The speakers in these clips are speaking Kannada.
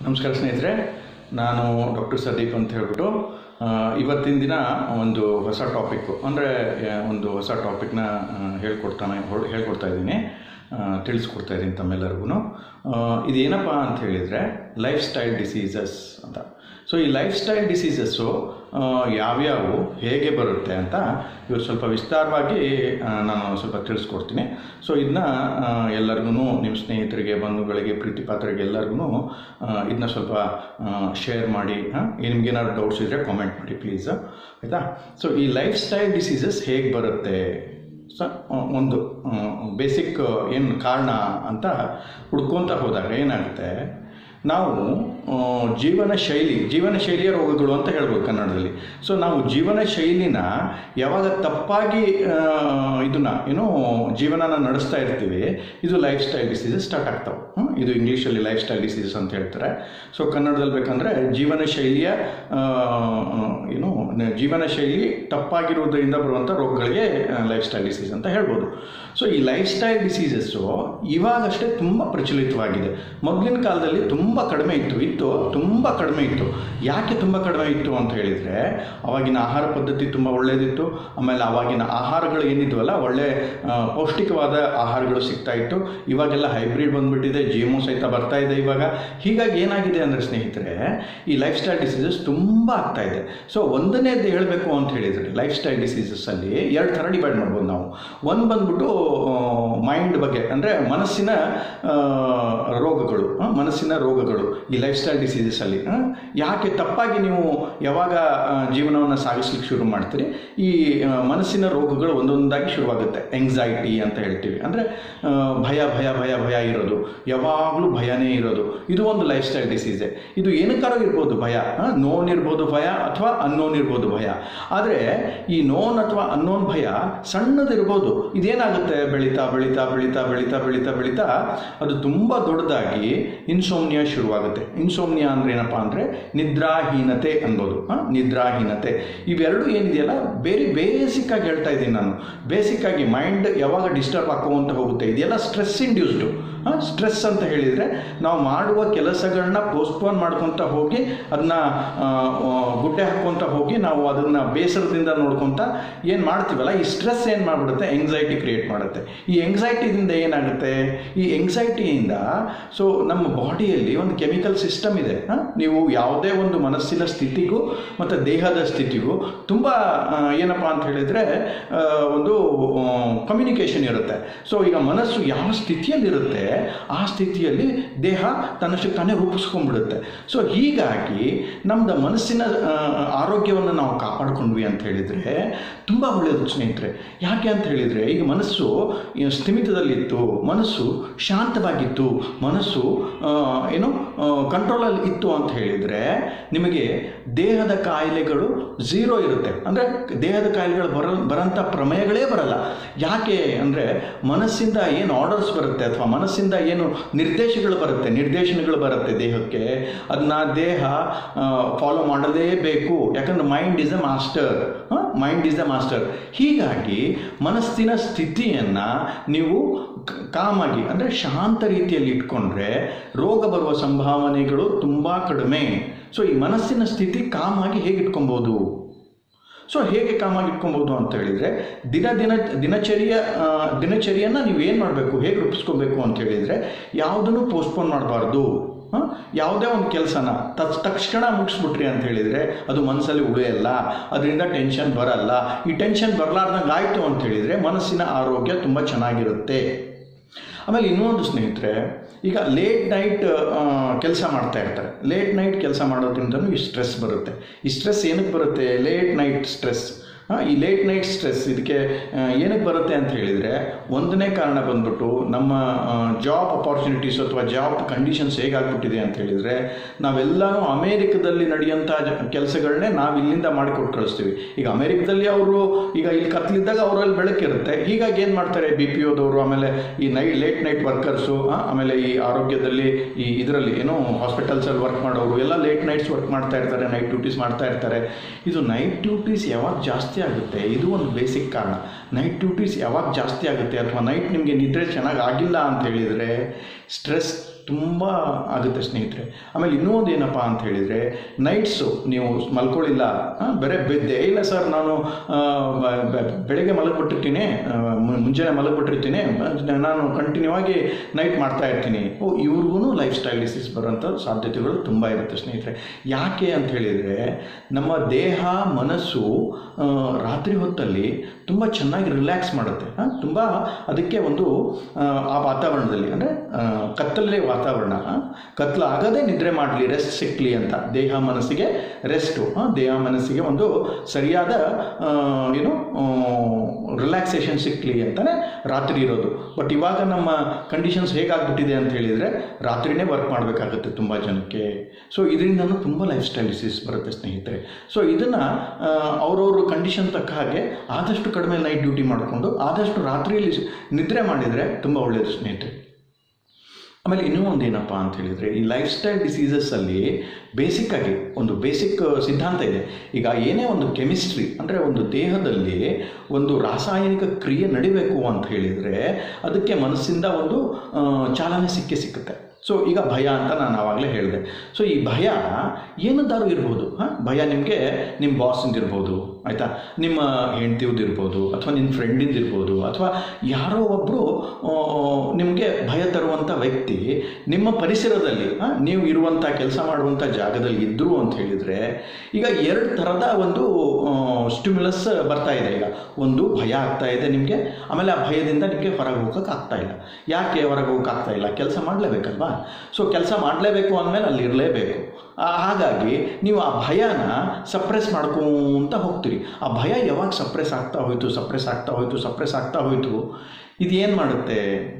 ನಮಸ್ಕಾರ ಸ್ನೇಹಿತರೆ ನಾನು ಡಾಕ್ಟರ್ ಸದೀಪ್ ಅಂತ ಹೇಳ್ಬಿಟ್ಟು ಆ, ಇವತ್ತಿನ ದಿನ ಒಂದು ಹೊಸ ಟಾಪಿಕ್ಕು ಅಂದರೆ ಒಂದು ಹೊಸ ಟಾಪಿಕ್ನ ಹೇಳ್ಕೊಡ್ತಾನೆ ಹೊಳ್- ಹೇಳ್ಕೊಡ್ತಾ ಇದ್ದೀನಿ ಆ, ತಿಳಿಸ್ಕೊಡ್ತಾ ಇದ್ದೀನಿ ತಮ್ಮೆಲ್ಲರಿಗೂ ಇದೇನಪ್ಪ ಅಂತ ಹೇಳಿದರೆ ಲೈಫ್ ಸ್ಟೈಲ್ ಡಿಸೀಸಸ್ ಅಂತ ಸೊ ಈ ಲೈಫ್ ಸ್ಟೈಲ್ ಡಿಸೀಸಸ್ಸು ಯಾವ್ಯಾವು ಹೇಗೆ ಬರುತ್ತೆ ಅಂತ ಇವರು ಸ್ವಲ್ಪ ವಿಸ್ತಾರವಾಗಿ ಆ, ನಾನು ಸ್ವಲ್ಪ ತಿಳಿಸ್ಕೊಡ್ತೀನಿ ಸೊ ಇದನ್ನ ಎಲ್ಲರಿಗೂ ನಿಮ್ಮ ಸ್ನೇಹಿತರಿಗೆ ಬಂಧುಗಳಿಗೆ ಪ್ರೀತಿ ಪಾತ್ರರಿಗೆ ಎಲ್ಲರಿಗೂ ಇದನ್ನ ಸ್ವಲ್ಪ ಶೇರ್ ಮಾಡಿ ನಿಮ್ಗೇನಾದ್ರು ಡೌಟ್ಸ್ ಇದ್ದರೆ ಕಾಮೆಂಟ್ ಮಾಡಿ ಪ್ಲೀಸ್ ಆಯಿತಾ ಸೊ ಈ ಲೈಫ್ ಸ್ಟೈಲ್ ಡಿಸೀಸಸ್ ಹೇಗೆ ಬರುತ್ತೆ ಸ ಒಂದು ಬೇಸಿಕ್ ಏನು ಕಾರಣ ಅಂತ ಹುಡ್ಕೊತ ಹೋದಾಗ ಏನಾಗುತ್ತೆ ನಾವು ಆ, ಜೀವನ ಶೈಲಿ ಜೀವನ ಶೈಲಿಯ ರೋಗಗಳು ಅಂತ ಹೇಳ್ಬೋದು ಕನ್ನಡದಲ್ಲಿ ಸೊ ನಾವು ಜೀವನ ಶೈಲಿನ ಯಾವಾಗ ತಪ್ಪಾಗಿ ಆ, ಇದನ್ನ ಏನು ಜೀವನನ ನಡೆಸ್ತಾ ಇರ್ತೀವಿ ಇದು ಲೈಫ್ ಸ್ಟೈಲ್ ಡಿಸೀಸಸ್ ಸ್ಟಾರ್ಟ್ ಆಗ್ತಾವೆ ಹ್ಮ್? ಇದು ಇಂಗ್ಲೀಷಲ್ಲಿ ಲೈಫ್ ಸ್ಟೈಲ್ ಡಿಸೀಸಸ್ ಅಂತ ಹೇಳ್ತಾರೆ ಸೊ ಕನ್ನಡದಲ್ಲಿ ಬೇಕಂದರೆ ಜೀವನ ಶೈಲಿಯ ಆ, ಏನು ನ- ಜೀವನ ಶೈಲಿ ತಪ್ಪಾಗಿರುವುದರಿಂದ ಬರುವಂಥ ರೋಗಗಳಿಗೆ ಲೈಫ್ ಸ್ಟೈಲ್ ಡಿಸೀಸ್ ಅಂತ ಹೇಳ್ಬೋದು ಸೊ ಈ ಲೈಫ್ ಸ್ಟೈಲ್ ಡಿಸೀಸಸ್ಸು ಇವಾಗಷ್ಟೇ ತುಂಬ ಪ್ರಚಲಿತವಾಗಿದೆ ಮೊದಲಿನ ಕಾಲದಲ್ಲಿ ತುಂಬ ಕಡಿಮೆ ಇತ್ತು ಇತ್ತು ತುಂಬ ಕಡಿಮೆ ಇತ್ತು ಯಾಕೆ ತುಂಬ ಕಡಿಮೆ ಇತ್ತು ಅಂತ ಹೇಳಿದರೆ ಅವಾಗಿನ ಆಹಾರ ಪದ್ಧತಿ ತುಂಬ ಒಳ್ಳೆಯದಿತ್ತು ಆಮೇಲೆ ಅವಾಗಿನ ಆಹಾರಗಳು ಏನಿದ್ವಲ್ಲ ಒಳ್ಳೆ ಆ, ಪೌಷ್ಟಿಕವಾದ ಆಹಾರಗಳು ಸಿಗ್ತಾ ಇತ್ತು ಇವಾಗೆಲ್ಲ ಹೈಬ್ರಿಡ್ ಬಂದ್ಬಿಟ್ಟಿದೆ ಜಿ ಎಮ್ ಸಹಿತ ಬರ್ತಾ ಇದೆ ಇವಾಗ ಹೀಗಾಗಿ ಏನಾಗಿದೆ ಅಂದರೆ ಸ್ನೇಹಿತರೆ ಈ ಲೈಫ್ ಸ್ಟೈಲ್ ಡಿಸೀಸಸ್ ತುಂಬ ಆಗ್ತಾ ಇದೆ ಸೊ ಒಂದನೇದು ಹೇಳಬೇಕು ಅಂತ ಹೇಳಿದರೆ ಲೈಫ್ ಸ್ಟೈಲ್ ಡಿಸೀಸಸ್ಸಲ್ಲಿ ಎರಡು ಥರ ಡಿವೈಡ್ ಮಾಡ್ಬೋದು ನಾವು ಒಂದು ಬಂದ್ಬಿಟ್ಟು ಮೈಂಡ್ ಬಗ್ಗೆ ಅಂದರೆ ಮನಸ್ಸಿನ ಆ, ರೋಗಗಳು ಆ, ಮನಸ್ಸಿನ ರೋಗಗಳು ಈ ಲೈಫ್ ಸ್ಟೈಲ್ ಡಿಸೀಸಸ್ಸಲ್ಲಿ ಯಾಕೆ ತಪ್ಪಾಗಿ ನೀವು ಯಾವಾಗ ಜೀವನವನ್ನು ಸಾಗಿಸ್ಲಿಕ್ಕೆ ಶುರು ಮಾಡ್ತೀರಿ ಈ ಆ, ಮನಸ್ಸಿನ ರೋಗಗಳು ಒಂದೊಂದಾಗಿ ಶುರುವಾಗುತ್ತೆ ಎಂಗ್ಸೈಟಿ ಅಂತ ಹೇಳ್ತೀವಿ ಅಂದರೆ ಭಯ ಭಯ ಭಯ ಭಯ ಇರೋದು ಯಾವಾಗಲೂ ಭಯನೇ ಇರೋದು ಇದು ಒಂದು ಲೈಫ್ ಸ್ಟೈಲ್ ಡಿಸೀಸೆ ಇದು ಏನಕ್ಕಾರೋ ಇರ್ಬೋದು ಭಯ ನೋನ್ ಇರ್ಬೋದು ಭಯ ಅಥವಾ ಅನ್ನೋನ್ ಇರ್ಬೋದು ಭಯ ಆದರೆ ಈ ನೋನ್ ಅಥವಾ ಅನ್ನೋನ್ ಭಯ ಸಣ್ಣದಿರ್ಬೋದು ಇದೇನಾಗುತ್ತೆ ಬೆಳೀತಾ ಬೆಳೀತಾ ಬೆಳೀತಾ ಬೆಳೀತಾ ಬೆಳೀತಾ ಬೆಳೀತಾ ಅದು ತುಂಬ ದೊಡ್ಡದಾಗಿ ಇನ್ಸೋಮ್ನಿಯಾ ಶುರುವಾಗುತ್ತೆ ಇನ್ಸೋಮ್ನಿಯಾ ಅಂದ್ರೆ ಏನಪ್ಪ ಅಂದರೆ ನಿದ್ರಾಹೀನತೆ ಅನ್ಬೋದು ಆ, ನಿದ್ರಾಹೀನತೆ ಇವೆರಡು ಏನಿದೆಯಲ್ಲ ಬೇರೆ ಬೇಸಿಕ್ ಆಗಿ ಹೇಳ್ತಾ ಇದ್ದೀನಿ ನಾನು ಬೇಸಿಕ್ ಆಗಿ ಮೈಂಡ್ ಯಾವಾಗ ಡಿಸ್ಟರ್ಬ್ ಹಾಕೋವಂತ ಹೋಗುತ್ತೆ ಇದೆಲ್ಲ ಸ್ಟ್ರೆಸ್ ಇಂಡ್ಯೂಸ್ಡು ಸ್ಟ್ರೆಸ್ ಅಂತ ಹೇಳಿದರೆ ನಾವು ಮಾಡುವ ಕೆಲಸಗಳನ್ನ ಪೋಸ್ಟ್ಪೋನ್ ಮಾಡ್ಕೊತ ಹೋಗಿ ಅದನ್ನ ಗುಡ್ಡೆ ಹಾಕ್ಕೊತ ಹೋಗಿ ನಾವು ಅದನ್ನು ಬೇಸರದಿಂದ ನೋಡ್ಕೊತ ಏನು ಮಾಡ್ತೀವಲ್ಲ ಈ ಸ್ಟ್ರೆಸ್ ಏನು ಮಾಡಿಬಿಡುತ್ತೆ ಎಂಗ್ಸೈಟಿ ಕ್ರಿಯೇಟ್ ಮಾಡುತ್ತೆ ಈ ಎಂಗ್ಸೈಟಿದಿಂದ ಏನಾಗುತ್ತೆ ಈ ಎಂಗ್ಸೈಟಿಯಿಂದ ಸೊ ನಮ್ಮ ಬಾಡಿಯಲ್ಲಿ ಒಂದು ಕೆಮಿಕಲ್ ಸಿಸ್ಟಮ್ ಇದೆ ಆ? ನೀವು ಯಾವುದೇ ಒಂದು ಮನಸ್ಸಿನ ಸ್ಥಿತಿಗೂ ಮತ್ತು ದೇಹದ ಸ್ಥಿತಿಗೂ ತುಂಬ ಏನಪ್ಪ ಅಂತ ಹೇಳಿದರೆ ಒಂದು ಕಮ್ಯುನಿಕೇಷನ್ ಇರುತ್ತೆ ಸೊ ಈಗ ಮನಸ್ಸು ಯಾವ ಸ್ಥಿತಿಯಲ್ಲಿರುತ್ತೆ ಆ ಸ್ಥಿತಿಯಲ್ಲಿ ದೇಹ ತನ್ನಷ್ಟಕ್ಕೆ ತಾನೇ ರೂಪಿಸ್ಕೊಂಡ್ಬಿಡುತ್ತೆ ಸೊ ಹೀಗಾಗಿ ನಮ್ಮದು ಮನಸ್ಸಿನ ಆ, ಆರೋಗ್ಯವನ್ನು ನಾವು ಕಾಪಾಡ್ಕೊಂಡ್ವಿ ಅಂತ ಹೇಳಿದರೆ ತುಂಬ ಒಳ್ಳೆಯದು ಸ್ನೇಹಿತರೆ ಯಾಕೆ ಅಂತ ಹೇಳಿದರೆ ಈಗ ಮನಸ್ಸು ಈ ಸ್ಥಿಮಿತದಲ್ಲಿತ್ತು ಮನಸ್ಸು ಶಾಂತವಾಗಿತ್ತು ಮನಸ್ಸು ಆ, ಏನು ಕಂಟ್ರೋಲಲ್ಲಿ ಇತ್ತು ಅಂತ ಹೇಳಿದರೆ ನಿಮಗೆ ದೇಹದ ಕಾಯಿಲೆಗಳು ಝೀರೋ ಇರುತ್ತೆ ಅಂದರೆ ದೇಹದ ಕಾಯಿಲೆಗಳು ಬರ ಬರೋಂಥ ಪ್ರಮೇಯಗಳೇ ಬರಲ್ಲ ಯಾಕೆ ಅಂದರೆ ಮನಸ್ಸಿಂದ ಏನು ಆರ್ಡರ್ಸ್ ಬರುತ್ತೆ ಅಥವಾ ಮನಸ್ಸಿಂದ ಏನು ನಿರ್ದೇಶಗಳು ಬರುತ್ತೆ ನಿರ್ದೇಶನಗಳು ಬರುತ್ತೆ ದೇಹಕ್ಕೆ ಅದನ್ನ ದೇಹ ಫಾಲೋ ಮಾಡಲೇಬೇಕು ಯಾಕಂದ್ರೆ mind is a master mind is a master ಹೀಗಾಗಿ ಮನಸ್ಸಿನ ಸ್ಥಿತಿಯನ್ನು ನೀವು ಕ- ಕಾಮಾಗಿ ಅಂದರೆ ಶಾಂತ ರೀತಿಯಲ್ಲಿ ಇಟ್ಕೊಂಡ್ರೆ ರೋಗ ಬರುವ ಸಂಭಾವನೆಗಳು ತುಂಬ ಕಡಿಮೆ ಸೊ ಈ ಮನಸ್ಸಿನ ಸ್ಥಿತಿ ಕಾಮಾಗಿ ಹೇಗೆ ಇಟ್ಕೊಬೋದು ಸೊ ಹೇಗೆ ಕಾಮಾಗಿ ಇಟ್ಕೊಬೋದು ಅಂತ ಹೇಳಿದರೆ ದಿನ ದಿನ ದಿನಚರಿಯ ಆ, ದಿನಚರಿಯನ್ನು ನೀವು ಏನು ಮಾಡಬೇಕು ಹೇಗೆ ರೂಪಿಸ್ಕೋಬೇಕು ಅಂತ ಹೇಳಿದರೆ ಯಾವುದನ್ನು ಪೋಸ್ಟ್ಪೋನ್ ಮಾಡಬಾರ್ದು ಯಾವುದೇ ಒಂದು ಕೆಲಸನ ತತ್ ತಕ್ಷಣ ಮುಗಿಸ್ಬಿಟ್ರಿ ಅಂತ ಹೇಳಿದರೆ ಅದು ಮನಸ್ಸಲ್ಲಿ ಉಳಿಯಲ್ಲ ಅದರಿಂದ ಟೆನ್ಷನ್ ಬರಲ್ಲ ಈ ಟೆನ್ಷನ್ ಬರಲಾರ್ದಂಗೆ ಆಯಿತು ಅಂತ ಹೇಳಿದರೆ ಮನಸ್ಸಿನ ಆರೋಗ್ಯ ತುಂಬ ಚೆನ್ನಾಗಿರುತ್ತೆ ಆಮೇಲೆ ಇನ್ನೊಂದು ಸ್ನೇಹಿತರೆ ಈಗ ಲೇಟ್ ನೈಟ್ ಕೆಲಸ ಮಾಡ್ತಾ ಇರ್ತಾರೆ ಲೇಟ್ ನೈಟ್ ಕೆಲಸ ಮಾಡೋದ್ರಿಂದನೂ ಈ ಸ್ಟ್ರೆಸ್ ಬರುತ್ತೆ ಈ ಸ್ಟ್ರೆಸ್ ಏನಕ್ಕೆ ಬರುತ್ತೆ ಲೇಟ್ ನೈಟ್ ಸ್ಟ್ರೆಸ್ ಈ ಲೇಟ್ ನೈಟ್ ಸ್ಟ್ರೆಸ್ ಇದಕ್ಕೆ ಆ, ಏನಕ್ಕೆ ಬರುತ್ತೆ ಅಂತ ಹೇಳಿದರೆ ಒಂದನೇ ಕಾರಣ ಬಂದ್ಬಿಟ್ಟು ನಮ್ಮ ಜಾಬ್ ಅಪಾರ್ಚುನಿಟೀಸ್ ಅಥವಾ ಜಾಬ್ ಕಂಡೀಷನ್ಸ್ ಹೇಗಾಗ್ಬಿಟ್ಟಿದೆ ಅಂತ ಹೇಳಿದರೆ ನಾವೆಲ್ಲನೂ ಅಮೇರಿಕದಲ್ಲಿ ನಡೆಯುವಂಥ ಕೆಲಸಗಳನ್ನೇ ನಾವು ಇಲ್ಲಿಂದ ಮಾಡಿಕೊಟ್ಟು ಕಳಿಸ್ತೀವಿ ಈಗ ಅಮೇರಿಕದಲ್ಲಿ ಅವರು ಈಗ ಇಲ್ಲಿ ಕತ್ಲಿದ್ದಾಗ ಅವರಲ್ಲಿ ಬೆಳಕಿರುತ್ತೆ ಹೀಗಾಗಿ ಏನು ಮಾಡ್ತಾರೆ ಬಿ ಪಿ ಓದವರು ಆಮೇಲೆ ಈ ನೈ ಲೇಟ್ ನೈಟ್ ವರ್ಕರ್ಸು ಆಮೇಲೆ ಈ ಆರೋಗ್ಯದಲ್ಲಿ ಈ ಇದರಲ್ಲಿ ಏನೋ ಹಾಸ್ಪಿಟಲ್ಸಲ್ಲಿ ವರ್ಕ್ ಮಾಡೋರು ಎಲ್ಲ ಲೇಟ್ ನೈಟ್ಸ್ ವರ್ಕ್ ಮಾಡ್ತಾ ಇರ್ತಾರೆ ನೈಟ್ ಡ್ಯೂಟೀಸ್ ಮಾಡ್ತಾ ಇರ್ತಾರೆ ಇದು ನೈಟ್ ಡ್ಯೂಟೀಸ್ ಯಾವಾಗ ಜಾಸ್ತಿ ಆಗುತ್ತೆ ಇದು ಒಂದು ಬೇಸಿಕ್ ಕಾರಣ ನೈಟ್ ಡ್ಯೂಟೀಸ್ ಯಾವಾಗ ಜಾಸ್ತಿ ಆಗುತ್ತೆ ಅಥವಾ ನೈಟ್ ನಿಮಗೆ ನಿದ್ರೆ ಚೆನ್ನಾಗಿ ಆಗಿಲ್ಲ ಅಂತ ಹೇಳಿದರೆ ಸ್ಟ್ರೆಸ್ ತುಂಬ ಆಗುತ್ತೆ ಸ್ನೇಹಿತರೆ ಆಮೇಲೆ ಇನ್ನೂ ಒಂದು ಏನಪ್ಪ ಅಂತ ಹೇಳಿದರೆ ನೈಟ್ಸು ನೀವು ಮಲ್ಕೊಳ್ಳಿಲ್ಲ ಆ, ಬರೀ ಬೆದ್ದೆ ಇಲ್ಲ ಸರ್ ನಾನು ಆ, ಬ- ಬ- ಬೆಳಗ್ಗೆ ಮಲಗಿಬಿಟ್ಟಿರ್ತೀನಿ ಆ, ಮು- ಮುಂಜಾನೆ ಮಲಗಿಬಿಟ್ಟಿರ್ತೀನಿ ಬ- ನಾನು ಕಂಟಿನ್ಯೂ ಆಗಿ ನೈಟ್ ಮಾಡ್ತಾ ಇರ್ತೀನಿ ಓ ಇವ್ರಿಗೂ ಲೈಫ್ ಸ್ಟೈಲ್ ಡಿಸೀಸ್ ಬರೋಂಥ ಸಾಧ್ಯತೆಗಳು ತುಂಬ ಇರುತ್ತೆ ಸ್ನೇಹಿತರೆ ಯಾಕೆ ಅಂತ ಹೇಳಿದರೆ ನಮ್ಮ ದೇಹ ಮನಸ್ಸು ಆ, ರಾತ್ರಿ ಹೊತ್ತಲ್ಲಿ ತುಂಬ ಚೆನ್ನಾಗಿ ರಿಲ್ಯಾಕ್ಸ್ ಮಾಡುತ್ತೆ ತುಂಬ ಅದಕ್ಕೆ ಒಂದು ಆ, ಆ ವಾತಾವರಣದಲ್ಲಿ ಅಂದರೆ ಕತ್ತಲೇ ವಾತಾವರಣ ಆ, ಕತ್ಲು ಆಗದೆ ನಿದ್ರೆ ಮಾಡಲಿ ರೆಸ್ಟ್ ಸಿಕ್ಕಲಿ ಅಂತ ದೇಹ ಮನಸ್ಸಿಗೆ ರೆಸ್ಟು ದೇಹ ಮನಸ್ಸಿಗೆ ಒಂದು ಸರಿಯಾದ ಆ, ಏನು ರಿಲ್ಯಾಕ್ಸೇಷನ್ ಸಿಕ್ಕಲಿ ಅಂತಲೇ ರಾತ್ರಿ ಇರೋದು ಬಟ್ ಇವಾಗ ನಮ್ಮ ಕಂಡೀಷನ್ಸ್ ಹೇಗಾಗ್ಬಿಟ್ಟಿದೆ ಅಂತ ಹೇಳಿದರೆ ರಾತ್ರಿನೇ ವರ್ಕ್ ಮಾಡಬೇಕಾಗುತ್ತೆ ತುಂಬ ಜನಕ್ಕೆ ಸೊ ಇದರಿಂದನೂ ತುಂಬ ಲೈಫ್ ಸ್ಟೈಲ್ ಡಿಸೀಸ್ ಬರುತ್ತೆ ಸ್ನೇಹಿತರೆ ಸೊ ಇದನ್ನು ಅವ್ರವ್ರ ಕಂಡೀಷನ್ ತಕ್ಕ ಹಾಗೆ ಆದಷ್ಟು ಕಡಿಮೆ ನೈಟ್ ಡ್ಯೂಟಿ ಮಾಡಿಕೊಂಡು ಆದಷ್ಟು ರಾತ್ರಿಯಲ್ಲಿ ನಿದ್ರೆ ಮಾಡಿದರೆ ತುಂಬ ಒಳ್ಳೆಯದು ಸ್ನೇಹಿತರೆ ಆಮೇಲೆ ಇನ್ನೂ ಒಂದು ಏನಪ್ಪ ಅಂತ ಹೇಳಿದರೆ ಈ ಲೈಫ್ ಸ್ಟೈಲ್ ಡಿಸೀಸಸ್ಸಲ್ಲಿ ಬೇಸಿಕ್ಕಾಗಿ ಒಂದು ಬೇಸಿಕ್ ಸಿದ್ಧಾಂತ ಇದೆ ಈಗ ಏನೇ ಒಂದು ಕೆಮಿಸ್ಟ್ರಿ ಅಂದರೆ ಒಂದು ದೇಹದಲ್ಲಿ ಒಂದು ರಾಸಾಯನಿಕ ಕ್ರಿಯೆ ನಡಿಬೇಕು ಅಂತ ಹೇಳಿದರೆ ಅದಕ್ಕೆ ಮನಸ್ಸಿಂದ ಒಂದು ಆ, ಚಾಲನೆ ಸಿಕ್ಕೇ ಸಿಕ್ಕುತ್ತೆ ಸೊ ಈಗ ಭಯ ಅಂತ ನಾನು ಆವಾಗಲೇ ಹೇಳಿದೆ ಸೊ ಈ ಭಯ ಏನದ್ದಾದ್ರೂ ಇರ್ಬೋದು ಹಾಂ ಭಯ ನಿಮಗೆ ನಿಮ್ಮ ಬಾಸಿಂದ ಇರ್ಬೋದು ಆಯಿತಾ ನಿಮ್ಮ ಹೆಂಡ್ತಿವ್ದು ಇರ್ಬೋದು ಅಥವಾ ನಿಮ್ಮ ಫ್ರೆಂಡಿಂದ ಇರ್ಬೋದು ಅಥವಾ ಯಾರೋ ಒಬ್ಬರು ನಿಮಗೆ ಭಯ ತರುವಂಥ ವ್ಯಕ್ತಿ ನಿಮ್ಮ ಪರಿಸರದಲ್ಲಿ ಆ, ನೀವು ಇರುವಂಥ ಕೆಲಸ ಮಾಡುವಂಥ ಜಾಗದಲ್ಲಿ ಇದ್ದರು ಅಂತ ಹೇಳಿದರೆ ಈಗ ಎರಡು ಥರದ ಒಂದು ಸ್ಟಿಮ್ಯುಲಸ್ ಬರ್ತಾ ಇದೆ ಈಗ ಒಂದು ಭಯ ಆಗ್ತಾ ಇದೆ ನಿಮಗೆ ಆಮೇಲೆ ಆ ಭಯದಿಂದ ನಿಮಗೆ ಹೊರಗೆ ಹೋಗೋಕೆ ಆಗ್ತಾ ಇಲ್ಲ ಯಾಕೆ ಹೊರಗೆ ಹೋಗೋಕೆ ಆಗ್ತಾ ಇಲ್ಲ ಕೆಲಸ ಮಾಡಲೇಬೇಕಲ್ವಾ ಸೊ ಕೆಲಸ ಮಾಡಲೇಬೇಕು ಅಂದಮೇಲೆ ಅಲ್ಲಿ ಇರಲೇಬೇಕು ಆ- ಹಾಗಾಗಿ ನೀವು ಆ ಭಯನ ಸಪ್ರೆಸ್ ಮಾಡ್ಕೊಂತ ಹೋಗ್ತೀರಿ ಆ ಭಯ ಯಾವಾಗ ಸಪ್ರೆಸ್ ಆಗ್ತಾ ಹೋಯಿತು ಸಪ್ರೆಸ್ ಆಗ್ತಾ ಹೋಯಿತು ಸಪ್ರೆಸ್ ಆಗ್ತಾ ಹೋಯಿತು ಇದು ಏನು ಮಾಡುತ್ತೆ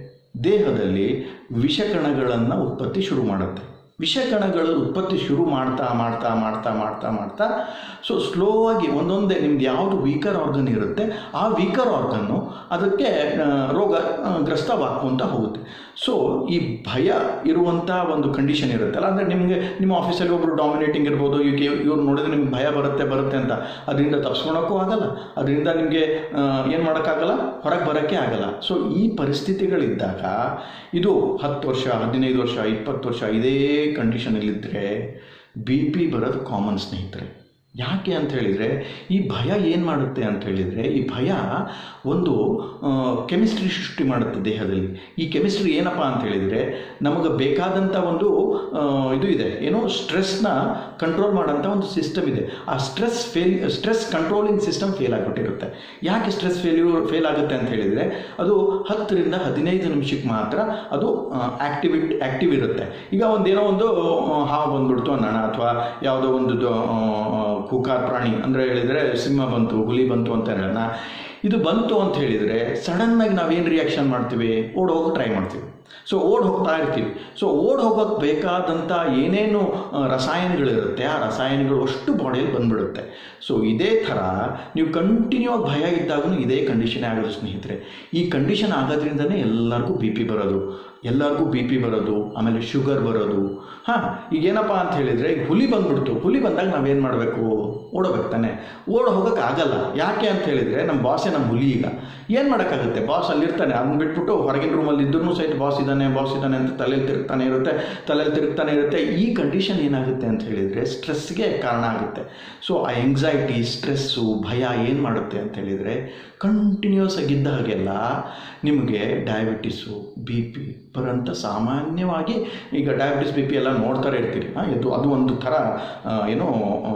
ದೇಹದಲ್ಲಿ ವಿಷಕಣಗಳನ್ನು ಉತ್ಪತ್ತಿ ಶುರು ಮಾಡುತ್ತೆ ವಿಷಕಣಗಳು ಉತ್ಪತ್ತಿ ಶುರು ಮಾಡ್ತಾ ಮಾಡ್ತಾ ಮಾಡ್ತಾ ಮಾಡ್ತಾ ಮಾಡ್ತಾ ಸೊ ಸ್ಲೋ ಆಗಿ ಒಂದೊಂದೇ ನಿಮ್ದು ಯಾವುದು ವೀಕರ್ ಆರ್ಗನ್ ಇರುತ್ತೆ ಆ ವೀಕರ್ ಆರ್ಗನ್ನು ಅದಕ್ಕೆ ಆ, ರೋಗ ಆ, ಗ್ರಸ್ತವಾಗ್ಕೊಂತ ಹೋಗುತ್ತೆ ಸೊ ಈ ಭಯ ಇರುವಂಥ ಒಂದು ಕಂಡೀಷನ್ ಇರುತ್ತಲ್ಲ ಅಂದರೆ ನಿಮಗೆ ನಿಮ್ಮ ಆಫೀಸಲ್ಲಿ ಒಬ್ಬರು ಡಾಮಿನೇಟಿಂಗ್ ಇರ್ಬೋದು ಈಗ ಇವ್ರು ನೋಡಿದ್ರೆ ನಿಮ್ಗೆ ಭಯ ಬರುತ್ತೆ ಬರುತ್ತೆ ಅಂತ ಅದರಿಂದ ತಪ್ಸ್ಕೊಳಕ್ಕೂ ಆಗಲ್ಲ ಅದರಿಂದ ನಿಮಗೆ ಏನು ಮಾಡೋಕ್ಕಾಗಲ್ಲ ಹೊರಗೆ ಬರೋಕ್ಕೆ ಆಗಲ್ಲ ಸೊ ಈ ಪರಿಸ್ಥಿತಿಗಳಿದ್ದಾಗ ಇದು ಹತ್ತು ವರ್ಷ ಹದಿನೈದು ವರ್ಷ ಇಪ್ಪತ್ತು ವರ್ಷ ಇದೇ ಕಂಡೀಷನಲ್ಲಿದ್ದರೆ ಬಿ ಪಿ ಬರೋದು ಕಾಮನ್ ಸ್ನೇಹಿತರೆ ಯಾಕೆ ಅಂತ ಹೇಳಿದರೆ ಈ ಭಯ ಏನು ಮಾಡುತ್ತೆ ಅಂತ ಹೇಳಿದರೆ ಈ ಭಯ ಒಂದು ಕೆಮಿಸ್ಟ್ರಿ ಸೃಷ್ಟಿ ಮಾಡುತ್ತೆ ದೇಹದಲ್ಲಿ ಈ ಕೆಮಿಸ್ಟ್ರಿ ಏನಪ್ಪ ಅಂತ ಹೇಳಿದರೆ ನಮಗೆ ಬೇಕಾದಂಥ ಒಂದು ಆ, ಇದು ಇದೆ ಏನೋ ಸ್ಟ್ರೆಸ್ನ ಕಂಟ್ರೋಲ್ ಮಾಡೋಂಥ ಒಂದು ಸಿಸ್ಟಮ್ ಇದೆ ಆ stress fail stress controlling system fail ಆಗಿಬಿಟ್ಟಿರುತ್ತೆ ಯಾಕೆ ಸ್ಟ್ರೆಸ್ ಫೇಲ್ಯೂರ್ ಫೇಲ್ ಆಗುತ್ತೆ ಅಂತ ಹೇಳಿದರೆ ಅದು ಹತ್ತರಿಂದ ಹದಿನೈದು ನಿಮಿಷಕ್ಕೆ ಮಾತ್ರ ಅದು ಆಕ್ಟಿವಿಟ್ ಆ್ಯಕ್ಟಿವ್ ಇರುತ್ತೆ ಈಗ ಒಂದೇನೋ ಒಂದು ಆ, ಹಾವು ಬಂದ್ಬಿಡ್ತು ಅನ್ನೋಣ ಅಥವಾ ಯಾವುದೋ ಒಂದು ದ- ಆ, ಖುಕಾರ್ ಪ್ರಾಣಿ ಅಂದರೆ ಹೇಳಿದರೆ ಸಿಂಹ ಬಂತು ಹುಲಿ ಬಂತು ಅಂತ ಹೇಳೋಣ ಇದು ಬಂತು ಅಂತ ಹೇಳಿದರೆ ಸಡನ್ನಾಗಿ ನಾವೇನು ರಿಯಾಕ್ಷನ್ ಮಾಡ್ತೀವಿ ಓಡ್ ಹೋಗಿ ಟ್ರೈ ಮಾಡ್ತೀವಿ ಸೊ ಓಡ್ ಹೋಗ್ತಾ ಇರ್ತೀವಿ ಸೊ ಓಡ್ ಹೋಗೋಕ್ಕೆ ಬೇಕಾದಂಥ ಏನೇನು ಆ, ರಸಾಯನಗಳಿರುತ್ತೆ ಆ ರಸಾಯನಗಳು ಅಷ್ಟು ಬಾಡಿಯಲ್ಲಿ ಬಂದ್ಬಿಡುತ್ತೆ ಸೊ ಇದೇ ಥರ ನೀವು ಕಂಟಿನ್ಯೂ ಆಗಿ ಭಯ ಇದ್ದಾಗೂ ಇದೇ ಕಂಡೀಷನ್ ಆಗೋದು ಸ್ನೇಹಿತರೆ ಈ ಕಂಡೀಷನ್ ಆಗೋದ್ರಿಂದನೇ ಎಲ್ಲರಿಗೂ ಬಿ ಪಿ ಬರೋದು ಎಲ್ಲರಿಗೂ ಬಿ ಪಿ ಬರೋದು ಆಮೇಲೆ ಶುಗರ್ ಬರೋದು ಹಾಂ ಈಗೇನಪ್ಪ ಅಂತ ಹೇಳಿದರೆ ಈಗ ಹುಲಿ ಬಂದ್ಬಿಡ್ತು ಹುಲಿ ಬಂದಾಗ ನಾವೇನು ಮಾಡಬೇಕು ಓಡೋಬೇಕು ತಾನೆ ಓಡ್ ಹೋಗೋಕೆ ಆಗಲ್ಲ ಯಾಕೆ ಅಂತ ಹೇಳಿದರೆ ನಮ್ಮ ಬಾಸೇ ನಮ್ಮ ಹುಲಿ ಈಗ ಏನು ಮಾಡೋಕ್ಕಾಗುತ್ತೆ ಬಾಸ್ ಅಲ್ಲಿರ್ತಾನೆ ಅದನ್ನ ಬಿಟ್ಬಿಟ್ಟು ಹೊರಗಿನ ರೂಮಲ್ಲಿ ಇದ್ರೂ ಸಹಿತ ಬಾಸ್ ಇದ್ದಾನೆ ಬಾಸ್ ಇದ್ದಾನೆ ಅಂತ ತಲೆಯಲ್ಲಿ ತಿರುಗ್ತಾನೆ ಇರುತ್ತೆ ತಲೆಯಲ್ಲಿ ತಿರುಗ್ತಾನೆ ಇರುತ್ತೆ ಈ ಕಂಡೀಷನ್ ಏನಾಗುತ್ತೆ ಅಂತ ಹೇಳಿದರೆ ಸ್ಟ್ರೆಸ್ಗೆ ಕಾರಣ ಆಗುತ್ತೆ ಸೊ ಆ ಎಂಗ್ಸೈಟಿ ಸ್ಟ್ರೆಸ್ಸು ಭಯ ಏನು ಮಾಡುತ್ತೆ ಅಂತ ಹೇಳಿದರೆ ಕಂಟಿನ್ಯೂಸ್ ಆಗಿದ್ದ ಹಾಗೆಲ್ಲ ನಿಮಗೆ ಡಯಾಬಿಟಿಸು ಬಿ ಪಿ ಬರೋಂಥ ಸಾಮಾನ್ಯವಾಗಿ ಈಗ ಡಯಾಬಿಟಿಸ್ ಬಿ ಪಿ ಎಲ್ಲ ನೋಡ್ತಾರೆ ಇರ್ತೀರಿ ಹಾಂ ಇದು ಅದು ಒಂದು ಥರ ಆ, ಏನೋ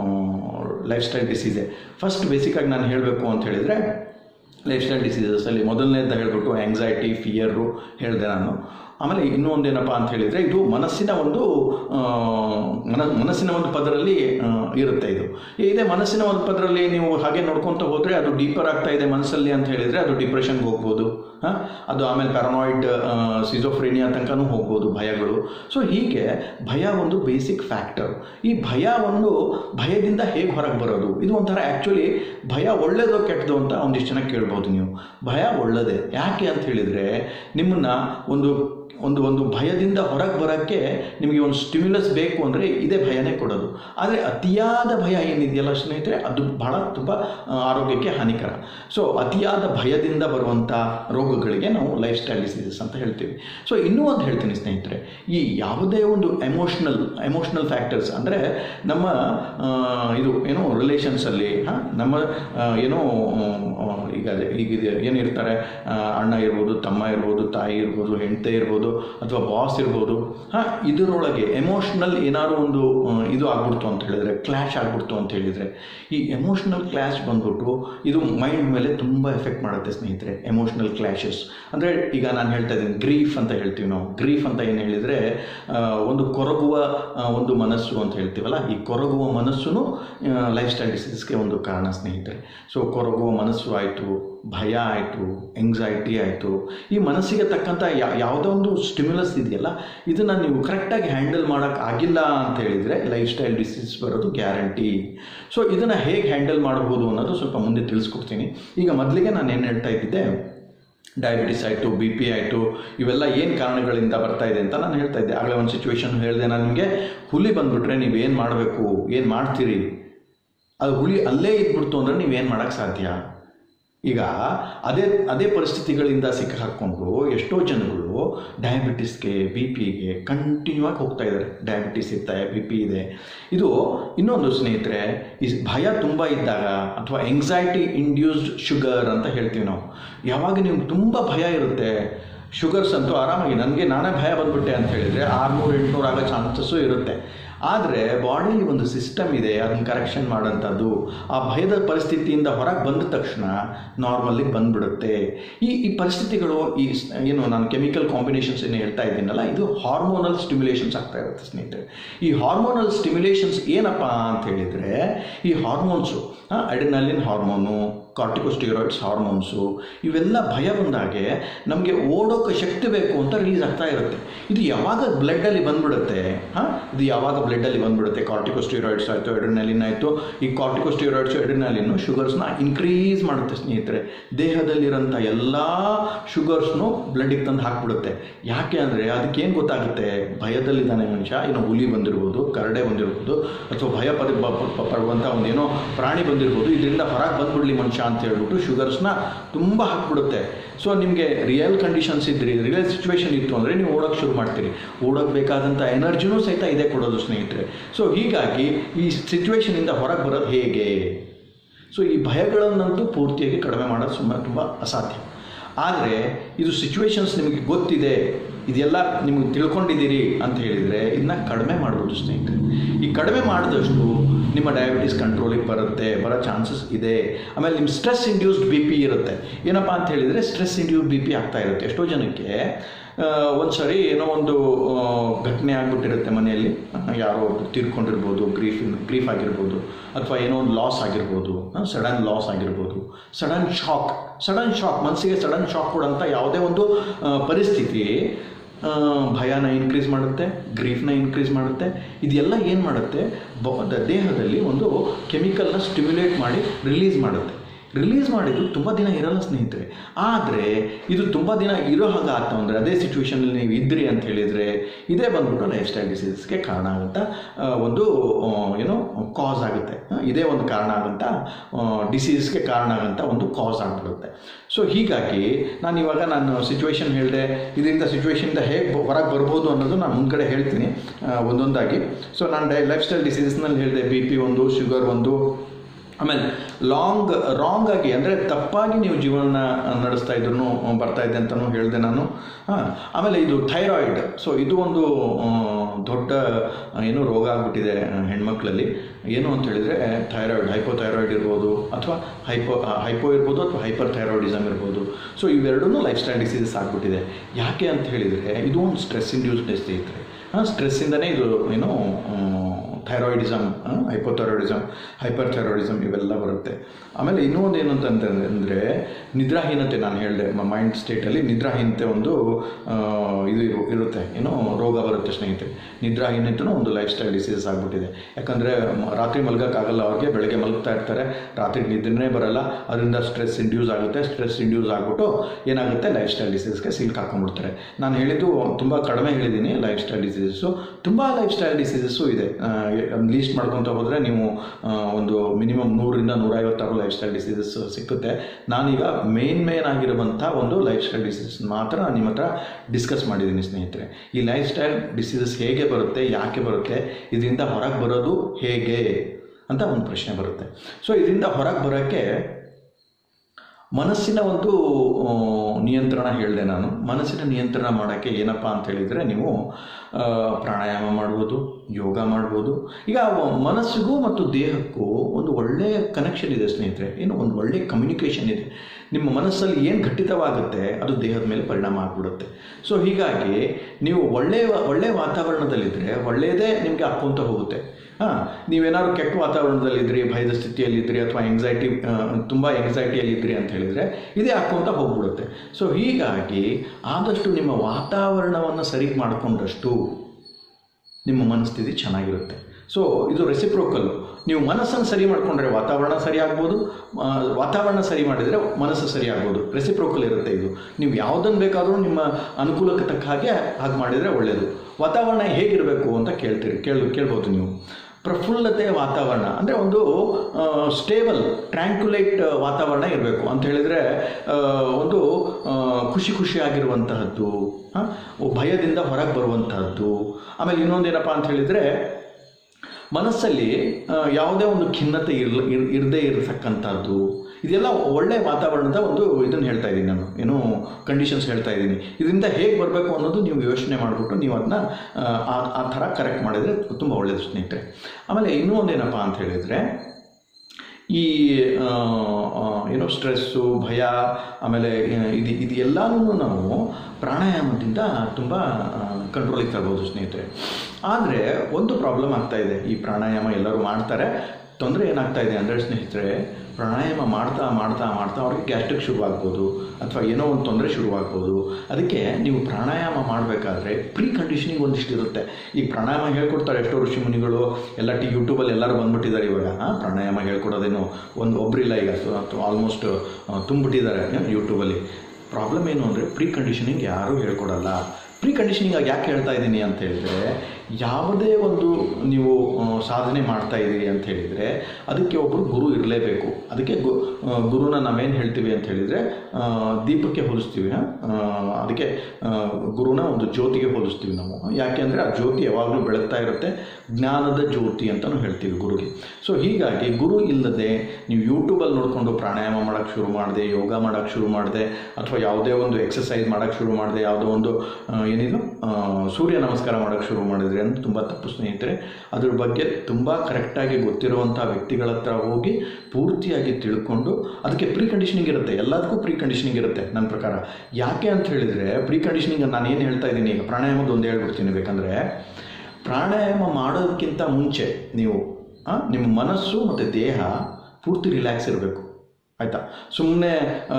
ಲೈಫ್ ಸ್ಟೈಲ್ ಡಿಸೀಸೆ ಫಸ್ಟ್ ಬೇಸಿಕಾಗಿ ನಾನು ಹೇಳಬೇಕು ಅಂತ ಹೇಳಿದರೆ ಲೈಫ್ ಸ್ಟೈಲ್ ಡಿಸೀಸಸಲ್ಲಿ ಮೊದಲನೇದ ಹೇಳ್ಬಿಟ್ಟು ಆ್ಯಂಗ್ಸೈಟಿ ಫಿಯರು ಹೇಳಿದೆ ನಾನು ಆಮೇಲೆ ಇನ್ನೂ ಒಂದೇನಪ್ಪ ಅಂತ ಹೇಳಿದರೆ ಇದು ಮನಸ್ಸಿನ ಒಂದು ಆ, ಮನ ಮನಸ್ಸಿನ ಒಂದು ಪದರಲ್ಲಿ ಆ, ಇರುತ್ತೆ ಇದು ಇದೇ ಮನಸ್ಸಿನ ಒಂದು ಪದರಲ್ಲಿ ನೀವು ಹಾಗೆ ನೋಡ್ಕೊತ ಹೋದರೆ ಅದು ಡೀಪರ್ ಆಗ್ತಾ ಇದೆ ಮನಸ್ಸಲ್ಲಿ ಅಂತ ಹೇಳಿದರೆ ಅದು ಡಿಪ್ರೆಷನ್ಗೆ ಹೋಗ್ಬೋದು ಹಾಂ ಅದು ಆಮೇಲೆ ಪ್ಯಾರನಾಯ್ಡ್ ಸಿಜೋಫ್ರೇನಿಯಾ ತನಕನೂ ಹೋಗ್ಬೋದು ಭಯಗಳು ಸೊ ಹೀಗೆ ಭಯ ಒಂದು ಬೇಸಿಕ್ ಫ್ಯಾಕ್ಟರ್ ಈ ಭಯ ಒಂದು ಭಯದಿಂದ ಹೇಗೆ ಹೊರಗೆ ಬರೋದು ಇದು ಒಂಥರ ಆ್ಯಕ್ಚುಲಿ ಭಯ ಒಳ್ಳೇದೋ ಕೆಟ್ಟದೋ ಅಂತ ಒಂದಿಷ್ಟು ಜನ ಕೇಳ್ಬೋದು ನೀವು ಭಯ ಒಳ್ಳೆಯದೇ ಯಾಕೆ ಅಂತ ಹೇಳಿದರೆ ನಿಮ್ಮನ್ನು ಒಂದು ಒಂದು ಒಂದು ಭಯದಿಂದ ಹೊರಗೆ ಬರೋಕ್ಕೆ ನಿಮಗೆ ಒಂದು ಸ್ಟಿಮ್ಯುಲಸ್ ಬೇಕು ಅಂದರೆ ಇದೇ ಭಯನೇ ಕೊಡೋದು ಆದರೆ ಅತಿಯಾದ ಭಯ ಏನಿದೆಯಲ್ಲ ಸ್ನೇಹಿತರೆ ಅದು ಬಹಳ ತುಂಬ ಆ, ಆರೋಗ್ಯಕ್ಕೆ ಹಾನಿಕರ ಸೊ ಅತಿಯಾದ ಭಯದಿಂದ ಬರುವಂಥ ರೋಗಗಳಿಗೆ ನಾವು ಲೈಫ್ ಸ್ಟೈಲ್ ಡಿಸೀಸಸ್ ಅಂತ ಹೇಳ್ತೀವಿ ಸೊ ಇನ್ನೂ ಒಂದು ಹೇಳ್ತೀನಿ ಸ್ನೇಹಿತರೆ ಈ ಯಾವುದೇ ಒಂದು ಎಮೋಷ್ನಲ್ ಎಮೋಷ್ನಲ್ ಫ್ಯಾಕ್ಟರ್ಸ್ ಅಂದರೆ ನಮ್ಮ ಆ, ಇದು ಏನೋ ರಿಲೇಷನ್ಸಲ್ಲಿ ಹಾಂ ನಮ್ಮ ಆ, ಏನೋ ಆ, ಈಗ ಅದೇ ಈಗಿದೆ ಏನಿರ್ತಾರೆ ಆ, ಅಣ್ಣ ಇರ್ಬೋದು ತಮ್ಮ ಇರ್ಬೋದು ತಾಯಿ ಇರ್ಬೋದು ಹೆಂಡತಿ ಇರ್ಬೋದು ಅಥವಾ ಬಾಸ್ ಇರ್ಬೋದು ಹಾಂ ಇದರೊಳಗೆ ಎಮೋಷ್ನಲ್ ಏನಾದ್ರು ಒಂದು ಆ, ಇದು ಆಗ್ಬಿಡ್ತು ಅಂತ ಹೇಳಿದ್ರೆ ಕ್ಲ್ಯಾಶ್ ಆಗ್ಬಿಡ್ತು ಅಂತ ಹೇಳಿದರೆ ಈ ಎಮೋಷ್ನಲ್ ಕ್ಲ್ಯಾಶ್ ಬಂದ್ಬಿಟ್ಟು ಇದು ಮೈಂಡ್ ಮೇಲೆ ತುಂಬ ಎಫೆಕ್ಟ್ ಮಾಡುತ್ತೆ ಸ್ನೇಹಿತರೆ ಎಮೋಷ್ನಲ್ ಕ್ಲ್ಯಾಶಸ್ ಅಂದರೆ ಈಗ ನಾನು ಹೇಳ್ತಾ ಇದ್ದೀನಿ ಗ್ರೀಫ್ ಅಂತ ಹೇಳ್ತೀವಿ ನಾವು ಗ್ರೀಫ್ ಅಂತ ಏನು ಹೇಳಿದರೆ ಆ, ಒಂದು ಕೊರಗುವ ಆ, ಒಂದು ಮನಸ್ಸು ಅಂತ ಹೇಳ್ತೀವಲ್ಲ ಈ ಕೊರಗುವ ಮನಸ್ಸು ಲೈಫ್ ಸ್ಟೈಲ್ ಡಿಸೀಸ್ಗೆ ಒಂದು ಕಾರಣ ಸ್ನೇಹಿತರೆ ಸೊ ಕೊರಗುವ ಮನಸ್ಸು ಆಯಿತು ಭಯ ಆಯಿತು ಎಂಗ್ಸೈಟಿ ಆಯಿತು ಈ ಮನಸ್ಸಿಗೆ ತಕ್ಕಂಥ ಯಾ ಯಾವುದೋ ಒಂದು ಸ್ಟಿಮ್ಯುಲಸ್ ಇದೆಯಲ್ಲ ಇದನ್ನು ನೀವು ಕರೆಕ್ಟಾಗಿ ಹ್ಯಾಂಡಲ್ ಮಾಡೋಕ್ಕೆ ಆಗಿಲ್ಲ ಅಂತ ಹೇಳಿದರೆ ಲೈಫ್ ಸ್ಟೈಲ್ ಡಿಸೀಸ್ ಬರೋದು ಗ್ಯಾರಂಟಿ ಸೊ ಇದನ್ನು ಹೇಗೆ ಹ್ಯಾಂಡಲ್ ಮಾಡ್ಬೋದು ಅನ್ನೋದು ಸ್ವಲ್ಪ ಮುಂದೆ ತಿಳಿಸ್ಕೊಡ್ತೀನಿ ಈಗ ಮೊದಲಿಗೆ ನಾನು ಏನು ಹೇಳ್ತಾ ಇದ್ದಿದ್ದೆ ಡಯಾಬಿಟಿಸ್ ಆಯಿತು ಬಿ ಪಿ ಆಯಿತು ಇವೆಲ್ಲ ಏನು ಕಾರಣಗಳಿಂದ ಬರ್ತಾ ಇದೆ ಅಂತ ನಾನು ಹೇಳ್ತಾ ಇದ್ದೆ ಆಗಲೇ ಒಂದು ಸಿಚುವೇಶನ್ ಹೇಳಿದೆ ನಾನು ನಿಮಗೆ ಹುಲಿ ಬಂದುಬಿಟ್ರೆ ನೀವು ಏನು ಮಾಡಬೇಕು ಏನು ಮಾಡ್ತೀರಿ ಅದು ಹುಲಿ ಅಲ್ಲೇ ಇದ್ಬಿಡ್ತು ಅಂದರೆ ನೀವೇನು ಮಾಡೋಕ್ಕೆ ಸಾಧ್ಯ ಈಗ ಅದೇ ಅದೇ ಪರಿಸ್ಥಿತಿಗಳಿಂದ ಸಿಕ್ಕ ಹಾಕ್ಕೊಂಡು ಎಷ್ಟೋ ಜನಗಳು ಡಯಾಬಿಟಿಸ್ಗೆ ಬಿ ಪಿಗೆ ಕಂಟಿನ್ಯೂ ಆಗಿ ಹೋಗ್ತಾ ಇದ್ದಾರೆ ಡಯಾಬಿಟಿಸ್ ಇರ್ತಾರೆ ಬಿ ಪಿ ಇದೆ ಇದು ಇನ್ನೊಂದು ಸ್ನೇಹಿತರೆ ಈ ಭಯ ತುಂಬ ಇದ್ದಾಗ ಅಥವಾ ಎಂಗ್ಸೈಟಿ ಇಂಡ್ಯೂಸ್ಡ್ ಶುಗರ್ ಅಂತ ಹೇಳ್ತೀವಿ ನಾವು ಯಾವಾಗ ನಿಮ್ಗೆ ತುಂಬ ಭಯ ಇರುತ್ತೆ ಶುಗರ್ಸ್ ಅಂತೂ ಆರಾಮಾಗಿ ನನಗೆ ನಾನೇ ಭಯ ಬಂದ್ಬಿಟ್ಟೆ ಅಂತ ಹೇಳಿದರೆ ಆರುನೂರು ಎಂಟುನೂರು ಆಗೋ ಚಾನ್ಸಸ್ಸು ಇರುತ್ತೆ ಆದರೆ ಬಾಡಿಲಿ ಒಂದು ಸಿಸ್ಟಮ್ ಇದೆ ಅದನ್ನು ಕರೆಕ್ಷನ್ ಮಾಡೋಂಥದ್ದು ಆ ಭಯದ ಪರಿಸ್ಥಿತಿಯಿಂದ ಹೊರಗೆ ಬಂದ ತಕ್ಷಣ ನಾರ್ಮಲ್ಲಿಗೆ ಬಂದ್ಬಿಡುತ್ತೆ ಈ ಈ ಪರಿಸ್ಥಿತಿಗಳು ಈ ಸ್- ಏನು ನಾನು ಕೆಮಿಕಲ್ ಕಾಂಬಿನೇಷನ್ಸ್ ಏನು ಹೇಳ್ತಾ ಇದ್ದೀನಲ್ಲ ಇದು ಹಾರ್ಮೋನಲ್ ಸ್ಟಿಮ್ಯುಲೇಷನ್ಸ್ ಆಗ್ತಾ ಇರುತ್ತೆ ಸ್ನೇಹಿತರೆ ಈ ಹಾರ್ಮೋನಲ್ ಸ್ಟಿಮ್ಯುಲೇಷನ್ಸ್ ಏನಪ್ಪ ಅಂತ ಹೇಳಿದರೆ ಈ hormones adrenaline hormone corticosteroids hormones ಇವೆಲ್ಲ ಭಯ ಬಂದಾಗೆ ನಮಗೆ ಓಡೋಕ್ಕೆ ಶಕ್ತಿ ಬೇಕು ಅಂತ ರಿಲೀಸ್ ಆಗ್ತಾ ಇರುತ್ತೆ ಇದು ಯಾವಾಗ ಬ್ಲಡ್ಡಲ್ಲಿ ಬಂದ್ಬಿಡುತ್ತೆ ಹಾಂ ಇದು ಯಾವಾಗ ಬ್ಲಡ್ಡಲ್ಲಿ ಬಂದ್ಬಿಡುತ್ತೆ ಕಾರ್ಟಿಕೋಸ್ಟಿರಾಯ್ಡ್ಸ್ ಆಯಿತು ಎಡ್ರಿನಲಿನ್ ಆಯಿತು ಈ ಕಾರ್ಟಿಕೋಸ್ಟಿರಾಯ್ಡ್ಸ್ ಎಡ್ರಿನಲಿನ್ನು ಶುಗರ್ಸ್ನ ಇನ್ಕ್ರೀಸ್ ಮಾಡುತ್ತೆ ಸ್ನೇಹಿತರೆ ದೇಹದಲ್ಲಿರೋಂಥ ಎಲ್ಲ ಶುಗರ್ಸ್ನು ಬ್ಲಡ್ಡಿಗೆ ತಂದು ಹಾಕ್ಬಿಡುತ್ತೆ ಯಾಕೆ ಅಂದರೆ ಅದಕ್ಕೇನು ಗೊತ್ತಾಗುತ್ತೆ ಭಯದಲ್ಲಿದ್ದಾನೆ ಮನುಷ್ಯ ಏನೋ ಹುಲಿ ಬಂದಿರ್ಬೋದು ಕರಡೆ ಬಂದಿರ್ಬೋದು ಅಥವಾ ಭಯ ಪದ ಬ- ಪ- ಪಡುವಂಥ ಒಂದೇನೋ ಪ್ರಾಣಿ ಬಂದಿರ್ಬೋದು ಇದರಿಂದ ಹೊರಗೆ ಬಂದ್ಬಿಡ್ಲಿ ಮನುಷ್ಯ ಅಂತ ಹೇಳ್ಬಿಟ್ಟು ಶುಗರ್ಸ್ನ ತುಂಬ ಹಾಕ್ಬಿಡುತ್ತೆ ಸೊ ನಿಮಗೆ ರಿಯಲ್ ಕಂಡೀಷನ್ಸ್ ಇದ್ರಿ ರಿಯಲ್ ಸಿಚುವೇಶನ್ ಇತ್ತು ಅಂದರೆ ನೀವು ಓಡೋಕ್ಕೆ ಶುರು ಮಾಡ್ತೀರಿ ಓಡೋಕ್ಕೆ ಬೇಕಾದಂಥ ಎನರ್ಜಿನೂ ಸಹಿತ ಇದೇ ಕೊಡೋದು ಸ್ನೇಹಿತರೆ ಸೊ ಹೀಗಾಗಿ ಈ ಸಿಚುವೇಶನಿಂದ ಹೊರಗೆ ಬರೋದು ಹೇಗೆ ಸೊ ಈ ಭಯಗಳನ್ನಂತೂ ಪೂರ್ತಿಯಾಗಿ ಕಡಿಮೆ ಮಾಡೋದು ಸುಮ್ಮನೆ ತುಂಬ ಅಸಾಧ್ಯ ಆದರೆ ಇದು ಸಿಚುವೇಶನ್ಸ್ ನಿಮಗೆ ಗೊತ್ತಿದೆ ಇದೆಲ್ಲ ನಿಮಗೆ ತಿಳ್ಕೊಂಡಿದ್ದೀರಿ ಅಂತ ಹೇಳಿದರೆ ಇದನ್ನ ಕಡಿಮೆ ಮಾಡ್ಬೋದು ಸ್ನೇಹಿತರೆ ಈ ಕಡಿಮೆ ಮಾಡಿದಷ್ಟು ನಿಮ್ಮ ಡಯಾಬಿಟಿಸ್ ಕಂಟ್ರೋಲಿಗೆ ಬರುತ್ತೆ ಬರೋ ಚಾನ್ಸಸ್ ಇದೆ ಆಮೇಲೆ ನಿಮ್ಮ ಸ್ಟ್ರೆಸ್ ಇಂಡ್ಯೂಸ್ಡ್ ಬಿ ಪಿ ಇರುತ್ತೆ ಏನಪ್ಪ ಅಂತ ಹೇಳಿದರೆ ಸ್ಟ್ರೆಸ್ ಇಂಡ್ಯೂಸ್ಡ್ ಬಿ ಪಿ ಆಗ್ತಾ ಇರುತ್ತೆ ಎಷ್ಟೋ ಜನಕ್ಕೆ ಒಂದು ಸರಿ ಏನೋ ಒಂದು ಆ, ಘಟನೆ ಆಗಿಬಿಟ್ಟಿರುತ್ತೆ ಮನೆಯಲ್ಲಿ ಆ, ಯಾರೋ ಒಬ್ರು ತೀರ್ಕೊಂಡಿರ್ಬೋದು ಗ್ರೀಫ್ ಗ್ರೀಫ್ ಆಗಿರ್ಬೋದು ಅಥವಾ ಏನೋ ಒಂದು ಲಾಸ್ ಆಗಿರ್ಬೋದು ಸಡನ್ ಲಾಸ್ ಆಗಿರ್ಬೋದು ಸಡನ್ ಶಾಕ್ ಸಡನ್ ಶಾಕ್ ಮನಸ್ಸಿಗೆ ಸಡನ್ ಶಾಕ್ ಕೊಡೋಂಥ ಯಾವುದೇ ಒಂದು ಆ, ಪರಿಸ್ಥಿತಿ ಆ, ಭಯನ ಇನ್ಕ್ರೀಸ್ ಮಾಡುತ್ತೆ ಗ್ರೀಫ್ನ ಇನ್ಕ್ರೀಸ್ ಮಾಡುತ್ತೆ ಇದೆಲ್ಲ ಏನು ಮಾಡುತ್ತೆ ಬ- ದ- ದೇಹದಲ್ಲಿ ಒಂದು ಕೆಮಿಕಲ್ನ ಸ್ಟಿಮ್ಯುಲೇಟ್ ಮಾಡಿ ರಿಲೀಸ್ ಮಾಡುತ್ತೆ ರಿಲೀಸ್ ಮಾಡಿದ್ದು ತುಂಬ ದಿನ ಇರಲ್ಲ ಸ್ನೇಹಿತರೆ ಆದರೆ ಇದು ತುಂಬ ದಿನ ಇರೋ ಹಾಗೆ ಆಗ್ತಾ ಅಂದರೆ ಅದೇ ಸಿಚುವೇಶನಲ್ಲಿ ನೀವು ಇದ್ರಿ ಅಂತ ಹೇಳಿದರೆ ಇದೇ ಬಂದ್ಬಿಟ್ಟು ಲೈಫ್ ಸ್ಟೈಲ್ ಡಿಸೀಸ್ಗೆ ಕಾರಣ ಆಗುತ್ತಾ ಆ, ಒಂದು ಆ, ಏನೋ ಕಾಸ್ ಆಗುತ್ತೆ ಆ, ಇದೇ ಒಂದು ಕಾರಣ ಆಗುತ್ತ ಡಿಸೀಸ್ಗೆ ಕಾರಣ ಆಗೋಂಥ ಒಂದು ಕಾಸ್ ಆಗಿಬಿಡುತ್ತೆ ಸೊ ಹೀಗಾಗಿ ನಾನು ಇವಾಗ ನಾನು ಸಿಚುವೇಶನ್ ಹೇಳಿದೆ ಇದರಿಂದ ಸಿಚುವೇಶನಿಂದ ಹೇಗೆ ಹೊರಗೆ ಬರ್ಬೋದು ಅನ್ನೋದು ನಾನು ಮುಂದ್ಗಡೆ ಹೇಳ್ತೀನಿ ಆ, ಒಂದೊಂದಾಗಿ ಸೊ ನಾನು ಡೈ ಲೈಫ್ ಸ್ಟೈಲ್ ಡಿಸೀಸಸ್ನಲ್ಲಿ ಹೇಳಿದೆ ಬಿ ಪಿ ಒಂದು ಶುಗರ್ ಒಂದು ಆಮೇಲೆ ಲಾಂಗ್ ರಾಂಗ್ ಆಗಿ ಅಂದರೆ ತಪ್ಪಾಗಿ ನೀವು ಜೀವನ ನಡೆಸ್ತಾ ಇದ್ರು ಬರ್ತಾ ಇದೆ ಅಂತಲೂ ಹೇಳಿದೆ ನಾನು ಹಾಂ ಆಮೇಲೆ ಇದು ಥೈರಾಯ್ಡ್ ಸೊ ಇದು ಒಂದು ಆ, ದೊಡ್ಡ ಆ, ಏನು ರೋಗ ಆಗಿಬಿಟ್ಟಿದೆ ಹೆಣ್ಮಕ್ಳಲ್ಲಿ ಏನು ಅಂತ ಹೇಳಿದರೆ ಥೈರಾಯ್ಡ್ ಹೈಪೋಥೈರಾಯ್ಡ್ ಇರ್ಬೋದು ಅಥವಾ ಹೈಪೋ ಹೈಪೋ ಇರ್ಬೋದು ಅಥವಾ ಹೈಪರ್ ಥೈರಾಯ್ಡಿಸಮ್ ಇರ್ಬೋದು ಸೊ ಇವೆರಡೂ ಲೈಫ್ ಸ್ಟೈಲ್ ಡಿಸೀಸಸ್ ಆಗಿಬಿಟ್ಟಿದೆ ಯಾಕೆ ಅಂತ ಹೇಳಿದರೆ ಇದು ಒಂದು ಸ್ಟ್ರೆಸ್ ಇಂಡ್ಯೂಸ್ಡ್ ಸ್ನೇಹಿತರೆ ಹಾಂ ಸ್ಟ್ರೆಸ್ಸಿಂದನೇ ಇದು ಏನು ಥೈರಾಯ್ಡಿಸಮ್ ಹೈಪೋಥೈರಾಯ್ಡಿಸಮ್ ಹೈಪರ್ ಥೈರಾಯ್ಡಿಸಮ್ ಇವೆಲ್ಲ ಬರುತ್ತೆ ಆಮೇಲೆ ಇನ್ನೂ ಒಂದು ಏನು ಅಂತಂದ್ರೆ ಅಂದರೆ ನಿದ್ರಾಹೀನತೆ ನಾನು ಹೇಳಿದೆ ಮೈಂಡ್ ಸ್ಟೇಟಲ್ಲಿ ನಿದ್ರಾಹೀನತೆ ಒಂದು ಆ, ಇದು ಇರು- ಇರುತ್ತೆ ಏನೋ ರೋಗ ಬರುತ್ತೆ ಬರುತ್ತೆ ಸ್ನೇಹಿತರೆ ನಿದ್ರಾಹೀನತೆಯೂ ಒಂದು ಲೈಫ್ ಸ್ಟೈಲ್ ಡಿಸೀಸಸ್ ಆಗಿಬಿಟ್ಟಿದೆ ಯಾಕಂದರೆ ರಾತ್ರಿ ಮಲಗೋಕ್ಕಾಗಲ್ಲ ಅವ್ರಿಗೆ ಬೆಳಗ್ಗೆ ಮಲಗ್ತಾ ಇರ್ತಾರೆ ರಾತ್ರಿ ನಿದ್ರೆನೇ ಬರಲ್ಲ ಅದರಿಂದ ಸ್ಟ್ರೆಸ್ ಇಂಡ್ಯೂಸ್ ಆಗುತ್ತೆ ಸ್ಟ್ರೆಸ್ ಇಂಡ್ಯೂಸ್ ಆಗಿಬಿಟ್ಟು ಏನಾಗುತ್ತೆ ಲೈಫ್ ಸ್ಟೈಲ್ ಡಿಸೀಸ್ಗೆ ಸಿಲ್ಕ್ ಹಾಕೊಂಡ್ಬಿಡ್ತಾರೆ ನಾನು ಹೇಳಿದ್ದು ತುಂಬ ಕಡಿಮೆ ಹೇಳಿದ್ದೀನಿ ಲೈಫ್ ಸ್ಟೈಲ್ ಡಿಸೀಸಸ್ಸು ತುಂಬ ಲೈಫ್ ಸ್ಟೈಲ್ ಡಿಸೀಸಸ್ಸು ಇದೆ ಲೀಸ್ಟ್ ಮಾಡ್ಕೊತ ಹೋದರೆ ನೀವು ಆ, ಒಂದು ಮಿನಿಮಮ್ ನೂರಿಂದ ನೂರೈವತ್ತಾರು ಲೈಫ್ ಸ್ಟೈಲ್ ಡಿಸೀಸಸ್ ಸಿಕ್ಕುತ್ತೆ ನಾನೀಗ ಮೇನ್ ಮೇನ್ ಆಗಿರುವಂಥ ಒಂದು ಲೈಫ್ ಸ್ಟೈಲ್ ಡಿಸೀಸಸ್ ಮಾತ್ರ ನಾನು ನಿಮ್ಮ ಹತ್ರ ಡಿಸ್ಕಸ್ ಮಾಡಿದ್ದೀನಿ ಸ್ನೇಹಿತರೆ ಈ ಲೈಫ್ ಸ್ಟೈಲ್ ಡಿಸೀಸಸ್ ಹೇಗೆ ಬರುತ್ತೆ ಯಾಕೆ ಬರುತ್ತೆ ಇದರಿಂದ ಹೊರಗೆ ಬರೋದು ಹೇಗೆ ಅಂತ ಒಂದು ಪ್ರಶ್ನೆ ಬರುತ್ತೆ ಸೊ ಇದರಿಂದ ಹೊರಗೆ ಬರೋಕ್ಕೆ ಮನಸ್ಸಿನ ಒಂದು ಆ, ನಿಯಂತ್ರಣ ಹೇಳಿದೆ ನಾನು ಮನಸ್ಸಿನ ನಿಯಂತ್ರಣ ಮಾಡೋಕ್ಕೆ ಏನಪ್ಪ ಅಂತ ಹೇಳಿದರೆ ನೀವು ಆ, ಪ್ರಾಣಾಯಾಮ ಮಾಡ್ಬೋದು ಯೋಗ ಮಾಡ್ಬೋದು ಈಗ ಮನಸ್ಸಿಗೂ ಮತ್ತು ದೇಹಕ್ಕೂ ಒಂದು ಒಳ್ಳೆಯ ಕನೆಕ್ಷನ್ ಇದೆ ಸ್ನೇಹಿತರೆ ಏನು ಒಂದು ಒಳ್ಳೆಯ ಕಮ್ಯುನಿಕೇಷನ್ ಇದೆ ನಿಮ್ಮ ಮನಸ್ಸಲ್ಲಿ ಏನು ಘಟಿತವಾಗುತ್ತೆ ಅದು ದೇಹದ ಮೇಲೆ ಪರಿಣಾಮ ಆಗಿಬಿಡುತ್ತೆ ಸೊ ಹೀಗಾಗಿ ನೀವು ಒಳ್ಳೆಯ ಒಳ್ಳೆಯ ವಾತಾವರಣದಲ್ಲಿದ್ದರೆ ಒಳ್ಳೆಯದೇ ನಿಮಗೆ ಹಾಕ್ಕೊಂತ ಹೋಗುತ್ತೆ ಹಾಂ ನೀವೇನಾದ್ರು ಕೆಟ್ಟ ವಾತಾವರಣದಲ್ಲಿದ್ರಿ ಭಯದ ಸ್ಥಿತಿಯಲ್ಲಿದ್ರಿ ಅಥವಾ ಎಂಗ್ಸೈಟಿ ತುಂಬ ಎಂಗ್ಸೈಟಿಯಲ್ಲಿದ್ರಿ ಅಂತ ಹೇಳಿದರೆ ಇದೇ ಹಾಕ್ಕೊಂತ ಹೋಗ್ಬಿಡುತ್ತೆ ಸೊ ಹೀಗಾಗಿ ಆದಷ್ಟು ನಿಮ್ಮ ವಾತಾವರಣವನ್ನು ಸರಿ ಮಾಡಿಕೊಂಡಷ್ಟು ನಿಮ್ಮ ಮನಸ್ಥಿತಿ ಚೆನ್ನಾಗಿರುತ್ತೆ ಸೊ ಇದು ರೆಸಿಪ್ರೋಕಲ್ಲು ನೀವು ಮನಸ್ಸನ್ನು ಸರಿ ಮಾಡಿಕೊಂಡ್ರೆ ವಾತಾವರಣ ಸರಿ ಆಗ್ಬೋದು ಆ, ವಾತಾವರಣ ಸರಿ ಮಾಡಿದರೆ ಮನಸ್ಸು ಸರಿ ಆಗ್ಬೋದು ರೆಸಿಪ್ರೋಕಲ್ ಇರುತ್ತೆ ಇದು ನೀವು ಯಾವುದನ್ನು ಬೇಕಾದರೂ ನಿಮ್ಮ ಅನುಕೂಲಕ್ಕೆ ತಕ್ಕ ಹಾಗೆ ಹಾಗೆ ಮಾಡಿದರೆ ಒಳ್ಳೆಯದು ವಾತಾವರಣ ಹೇಗಿರಬೇಕು ಅಂತ ಕೇಳ್ತೀರಿ ಕೇಳು ಕೇಳ್ಬೋದು ನೀವು ಪ್ರಫುಲ್ಲತೆಯ ವಾತಾವರಣ ಅಂದರೆ ಒಂದು ಸ್ಟೇಬಲ್ ಟ್ರ್ಯಾಂಕ್ಯುಲೇಟ್ ವಾತಾವರಣ ಇರಬೇಕು ಅಂತ ಹೇಳಿದರೆ ಆ, ಒಂದು ಆ, ಖುಷಿ ಖುಷಿಯಾಗಿರುವಂತಹದ್ದು ಆ, ಭಯದಿಂದ ಹೊರಗೆ ಬರುವಂತಹದ್ದು ಆಮೇಲೆ ಇನ್ನೊಂದೇನಪ್ಪ ಅಂತ ಹೇಳಿದರೆ ಮನಸ್ಸಲ್ಲಿ ಆ, ಯಾವುದೇ ಒಂದು ಖಿನ್ನತೆ ಇರ್ಲ ಇರ್ ಇರದೇ ಇರತಕ್ಕಂಥದ್ದು ಇದೆಲ್ಲ ಒಳ್ಳೆಯ ವಾತಾವರಣದ ಒಂದು ಇದನ್ನು ಹೇಳ್ತಾ ಇದ್ದೀನಿ ನಾನು ಏನು ಕಂಡೀಷನ್ಸ್ ಹೇಳ್ತಾ ಇದ್ದೀನಿ ಇದರಿಂದ ಹೇಗೆ ಬರಬೇಕು ಅನ್ನೋದು ನೀವು ಯೋಚನೆ ಮಾಡಿಬಿಟ್ಟು ನೀವು ಅದನ್ನ ಆ ಆ ಥರ ಕರೆಕ್ಟ್ ಮಾಡಿದರೆ ತುಂಬ ಒಳ್ಳೆಯದು ಸ್ನೇಹಿತರೆ ಆಮೇಲೆ ಇನ್ನೂ ಒಂದೇನಪ್ಪ ಅಂತ ಹೇಳಿದರೆ ಈ ಆ, ಆ, ಏನೋ ಸ್ಟ್ರೆಸ್ಸು ಭಯ ಆಮೇಲೆ ಆ, ಇದು ಇದು ಎಲ್ಲನೂ ನಾವು ಪ್ರಾಣಾಯಾಮದಿಂದ ತುಂಬ ಕಂಟ್ರೋಲಿಗೆ ತರ್ಬೋದು ಸ್ನೇಹಿತರೆ ಆದರೆ ಒಂದು ಪ್ರಾಬ್ಲಮ್ ಆಗ್ತಾ ಇದೆ ಈ ಪ್ರಾಣಾಯಾಮ ಎಲ್ಲರೂ ಮಾಡ್ತಾರೆ ತೊಂದರೆ ಏನಾಗ್ತಾ ಇದೆ ಅಂದರೆ ಸ್ನೇಹಿತರೆ ಪ್ರಾಣಾಯಾಮ ಮಾಡ್ತಾ ಮಾಡ್ತಾ ಮಾಡ್ತಾ ಅವ್ರಿಗೆ ಗ್ಯಾಸ್ಟ್ರಿಕ್ ಶುರುವಾಗ್ಬೋದು ಅಥವಾ ಏನೋ ಒಂದು ತೊಂದರೆ ಶುರುವಾಗ್ಬೋದು ಅದಕ್ಕೆ ನೀವು ಪ್ರಾಣಾಯಾಮ ಮಾಡಬೇಕಾದ್ರೆ ಪ್ರೀ ಕಂಡೀಷನಿಂಗ್ ಒಂದಿಷ್ಟು ಇರುತ್ತೆ ಈ ಪ್ರಾಣಾಯಾಮ ಹೇಳ್ಕೊಡ್ತಾರೆ ಎಷ್ಟೋ ಋಷಿ ಮುನಿಗಳು ಎಲ್ಲ ಟಿ ಯೂಟ್ಯೂಬಲ್ಲಿ ಎಲ್ಲರೂ ಬಂದ್ಬಿಟ್ಟಿದ್ದಾರೆ ಇವಾಗ ಆ, ಪ್ರಾಣಾಯಾಮ ಹೇಳ್ಕೊಡೋದೇನು ಒಂದು ಒಬ್ಬರಿಲ್ಲ ಈಗ ಆಲ್ಮೋಸ್ಟ್ ತುಂಬಿಟ್ಟಿದ್ದಾರೆ ಯೂಟ್ಯೂಬಲ್ಲಿ ಪ್ರಾಬ್ಲಮ್ ಏನು ಅಂದರೆ ಪ್ರೀ ಕಂಡೀಷನಿಂಗ್ ಯಾರೂ ಹೇಳ್ಕೊಡಲ್ಲ ಪ್ರೀ ಕಂಡೀಷನಿಂಗ್ ಆಗಿ ಯಾಕೆ ಹೇಳ್ತಾ ಇದ್ದೀನಿ ಅಂತ ಹೇಳಿದರೆ ಯಾವುದೇ ಒಂದು ನೀವು ಆ, ಸಾಧನೆ ಮಾಡ್ತಾ ಇದ್ದೀರಿ ಅಂತ ಹೇಳಿದರೆ ಅದಕ್ಕೆ ಒಬ್ಬರು ಗುರು ಇರಲೇಬೇಕು ಅದಕ್ಕೆ ಗು ಆ, ಗುರುನ ನಾವೇನು ಹೇಳ್ತೀವಿ ಅಂತ ಹೇಳಿದರೆ ಆ, ದೀಪಕ್ಕೆ ಹೋಲಿಸ್ತೀವಿ ಆ, ಅದಕ್ಕೆ ಆ, ಗುರುನ ಒಂದು ಜ್ಯೋತಿಗೆ ಹೋಲಿಸ್ತೀವಿ ನಾವು ಯಾಕೆ ಅಂದರೆ ಆ ಜ್ಯೋತಿ ಯಾವಾಗಲೂ ಬೆಳಗ್ತಾ ಇರುತ್ತೆ ಜ್ಞಾನದ ಜ್ಯೋತಿ ಅಂತಲೂ ಹೇಳ್ತೀವಿ ಗುರುಗೆ ಸೊ ಹೀಗಾಗಿ ಗುರು ಇಲ್ಲದೆ ನೀವು ಯೂಟ್ಯೂಬಲ್ಲಿ ನೋಡಿಕೊಂಡು ಪ್ರಾಣಾಯಾಮ ಮಾಡೋಕ್ಕೆ ಶುರು ಮಾಡಿದೆ ಯೋಗ ಮಾಡೋಕ್ಕೆ ಶುರು ಮಾಡಿದೆ ಅಥವಾ ಯಾವುದೇ ಒಂದು ಎಕ್ಸಸೈಸ್ ಮಾಡೋಕ್ಕೆ ಶುರು ಮಾಡಿದೆ ಯಾವುದೋ ಒಂದು ಆ, ಏನಿದು ಆ, ಸೂರ್ಯ ನಮಸ್ಕಾರ ಮಾಡೋಕ್ಕೆ ಶುರು ಮಾಡಿದ್ರೆ ಅಂತ ತುಂಬ ತಪ್ಪು ಸ್ನೇಹಿತರೆ ಅದ್ರ ಬಗ್ಗೆ ತುಂಬ ಕರೆಕ್ಟಾಗಿ ಗೊತ್ತಿರುವಂಥ ವ್ಯಕ್ತಿಗಳ ಹತ್ರ ಹೋಗಿ ಪೂರ್ತಿಯಾಗಿ ತಿಳ್ಕೊಂಡು ಅದಕ್ಕೆ ಪ್ರೀ ಕಂಡೀಷನಿಂಗ್ ಇರುತ್ತೆ ಎಲ್ಲದಕ್ಕೂ ಪ್ರೀ ಕಂಡೀಷನಿಂಗ್ ಇರುತ್ತೆ ನನ್ನ ಪ್ರಕಾರ ಯಾಕೆ ಅಂತ ಹೇಳಿದರೆ ಪ್ರೀ ಕಂಡೀಷನಿಂಗ್ ನಾನು ಏನು ಹೇಳ್ತಾ ಇದ್ದೀನಿ ಈಗ ಪ್ರಾಣಾಯಾಮದ ಒಂದು ಹೇಳ್ಬಿಡ್ತೀನಿ ಬೇಕಂದರೆ ಪ್ರಾಣಾಯಾಮ ಮಾಡೋದಕ್ಕಿಂತ ಮುಂಚೆ ನೀವು ಆ, ನಿಮ್ಮ ಮನಸ್ಸು ಮತ್ತು ದೇಹ ಪೂರ್ತಿ ರಿಲ್ಯಾಕ್ಸ್ ಇರಬೇಕು ಆಯಿತಾ ಸುಮ್ಮನೆ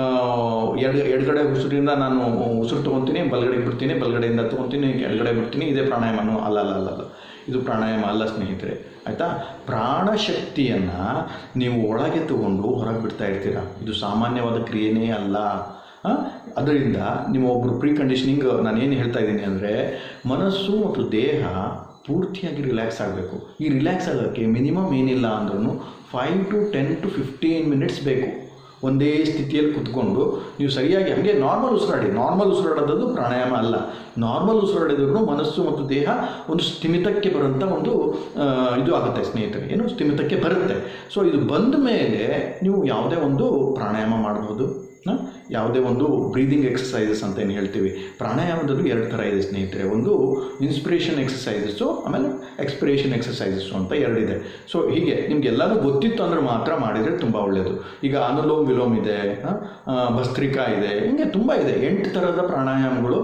ಎಡ್ ಎಡಗಡೆ ಉಸಿರಿಂದ ನಾನು ಉಸಿರು ತೊಗೊತೀನಿ ಬಲಗಡೆ ಬಿಡ್ತೀನಿ ಬಲಗಡೆಯಿಂದ ತೊಗೊತೀನಿ ಎಡಗಡೆ ಬಿಡ್ತೀನಿ ಇದೇ ಪ್ರಾಣಾಯಾಮನೂ ಅಲ್ಲ ಅಲ್ಲ ಅಲ್ಲ ಅಲ್ಲ ಇದು ಪ್ರಾಣಾಯಾಮ ಅಲ್ಲ ಸ್ನೇಹಿತರೆ ಆಯಿತಾ ಪ್ರಾಣಶಕ್ತಿಯನ್ನು ನೀವು ಒಳಗೆ ತಗೊಂಡು ಹೊರಗೆ ಬಿಡ್ತಾ ಇರ್ತೀರ ಇದು ಸಾಮಾನ್ಯವಾದ ಕ್ರಿಯೆನೇ ಅಲ್ಲ ಆ, ಅದರಿಂದ ನಿಮ್ಮ ಒಬ್ಬರು ಪ್ರೀ ಕಂಡೀಷನಿಂಗ್ ನಾನು ಏನು ಹೇಳ್ತಾ ಇದ್ದೀನಿ ಅಂದರೆ ಮನಸ್ಸು ಮತ್ತು ದೇಹ ಪೂರ್ತಿಯಾಗಿ ರಿಲ್ಯಾಕ್ಸ್ ಆಗಬೇಕು ಈ ರಿಲ್ಯಾಕ್ಸ್ ಆಗೋಕ್ಕೆ ಮಿನಿಮಮ್ ಏನಿಲ್ಲ ಅಂದ್ರೂ five to ten to fifteen minutes ಬೇಕು ಒಂದೇ ಸ್ಥಿತಿಯಲ್ಲಿ ಕುತ್ಕೊಂಡು ನೀವು ಸರಿಯಾಗಿ ಹಾಗೆ ನಾರ್ಮಲ್ ಉಸಿರಾಡಿ ನಾರ್ಮಲ್ ಉಸಿರಾಡೋದು ಪ್ರಾಣಾಯಾಮ ಅಲ್ಲ ನಾರ್ಮಲ್ ಉಸಿರಾಡಿದ್ರು ಮನಸ್ಸು ಮತ್ತು ದೇಹ ಒಂದು ಸ್ಥಿಮಿತಕ್ಕೆ ಬರುವಂಥ ಒಂದು ಆ, ಇದು ಆಗುತ್ತೆ ಸ್ನೇಹಿತರೆ ಏನು ಸ್ಥಿಮಿತಕ್ಕೆ ಬರುತ್ತೆ ಸೊ ಇದು ಬಂದ ಮೇಲೆ ನೀವು ಯಾವುದೇ ಒಂದು ಪ್ರಾಣಾಯಾಮ ಮಾಡ್ಬೋದು ಆ, ಯಾವುದೇ ಒಂದು ಬ್ರೀದಿಂಗ್ ಎಕ್ಸಸೈಸಸ್ ಅಂತ ಏನು ಹೇಳ್ತೀವಿ ಪ್ರಾಣಾಯಾಮದಲ್ಲೂ ಎರಡು ಥರ ಇದೆ ಸ್ನೇಹಿತರೆ ಒಂದು ಇನ್ಸ್ಪಿರೇಷನ್ ಎಕ್ಸಸೈಸಸ್ಸು ಆಮೇಲೆ ಎಕ್ಸ್ಪಿರೇಷನ್ ಎಕ್ಸಸೈಸಸ್ಸು ಅಂತ ಎರಡಿದೆ ಸೊ ಹೀಗೆ ನಿಮ್ಗೆ ಎಲ್ಲನೂ ಗೊತ್ತಿತ್ತು ಅಂದ್ರೆ ಮಾತ್ರ ಮಾಡಿದರೆ ತುಂಬ ಒಳ್ಳೆಯದು ಈಗ ಅನುಲೋಮ್ ವಿಲೋಮ್ ಇದೆ ಆ, ಆ, ಭಸ್ತ್ರಿಕಾ ಇದೆ ಹಿಂಗೆ ತುಂಬ ಇದೆ ಎಂಟು ಥರದ ಪ್ರಾಣಾಯಾಮಗಳು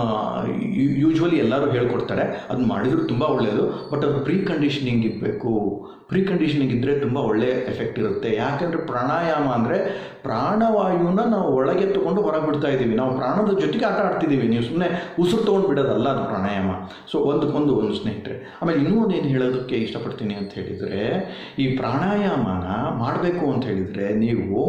ಯೂಶ್ವಲಿ ಎಲ್ಲರೂ ಹೇಳ್ಕೊಡ್ತಾರೆ ಅದನ್ನ ಮಾಡಿದರೂ ತುಂಬ ಒಳ್ಳೆಯದು ಬಟ್ ಅದು ಪ್ರೀ ಕಂಡೀಷನಿಂಗ್ ಇರಬೇಕು ಪ್ರೀ ಕಂಡೀಷನಿಂಗ್ ಇದ್ದರೆ ತುಂಬ ಒಳ್ಳೆಯ ಎಫೆಕ್ಟ್ ಇರುತ್ತೆ ಯಾಕೆಂದರೆ ಪ್ರಾಣಾಯಾಮ ಅಂದರೆ ಪ್ರಾಣವಾಯುನ ನಾವು ಒಳ ಒಳಗೆ ತಗೊಂಡು ಹೊರಗೆ ಬಿಡ್ತಾ ಇದ್ದೀವಿ ನಾವು ಪ್ರಾಣದ ಜೊತೆಗೆ ಆಟ ಆಡ್ತಿದ್ದೀವಿ ನೀವು ಸುಮ್ಮನೆ ಉಸಿರು ತೊಗೊಂಡು ಬಿಡೋದಲ್ಲ ಅದು ಪ್ರಾಣಾಯಾಮ ಸೊ ಒಂದಕ್ಕೊಂದು ಒಂದು ಸ್ನೇಹಿತರೆ ಆಮೇಲೆ ಇನ್ನೂ ಒಂದು ಏನು ಹೇಳೋದಕ್ಕೆ ಇಷ್ಟಪಡ್ತೀನಿ ಅಂತ ಹೇಳಿದರೆ ಈ ಪ್ರಾಣಾಯಾಮನ ಮಾಡಬೇಕು ಅಂತ ಹೇಳಿದರೆ ನೀವು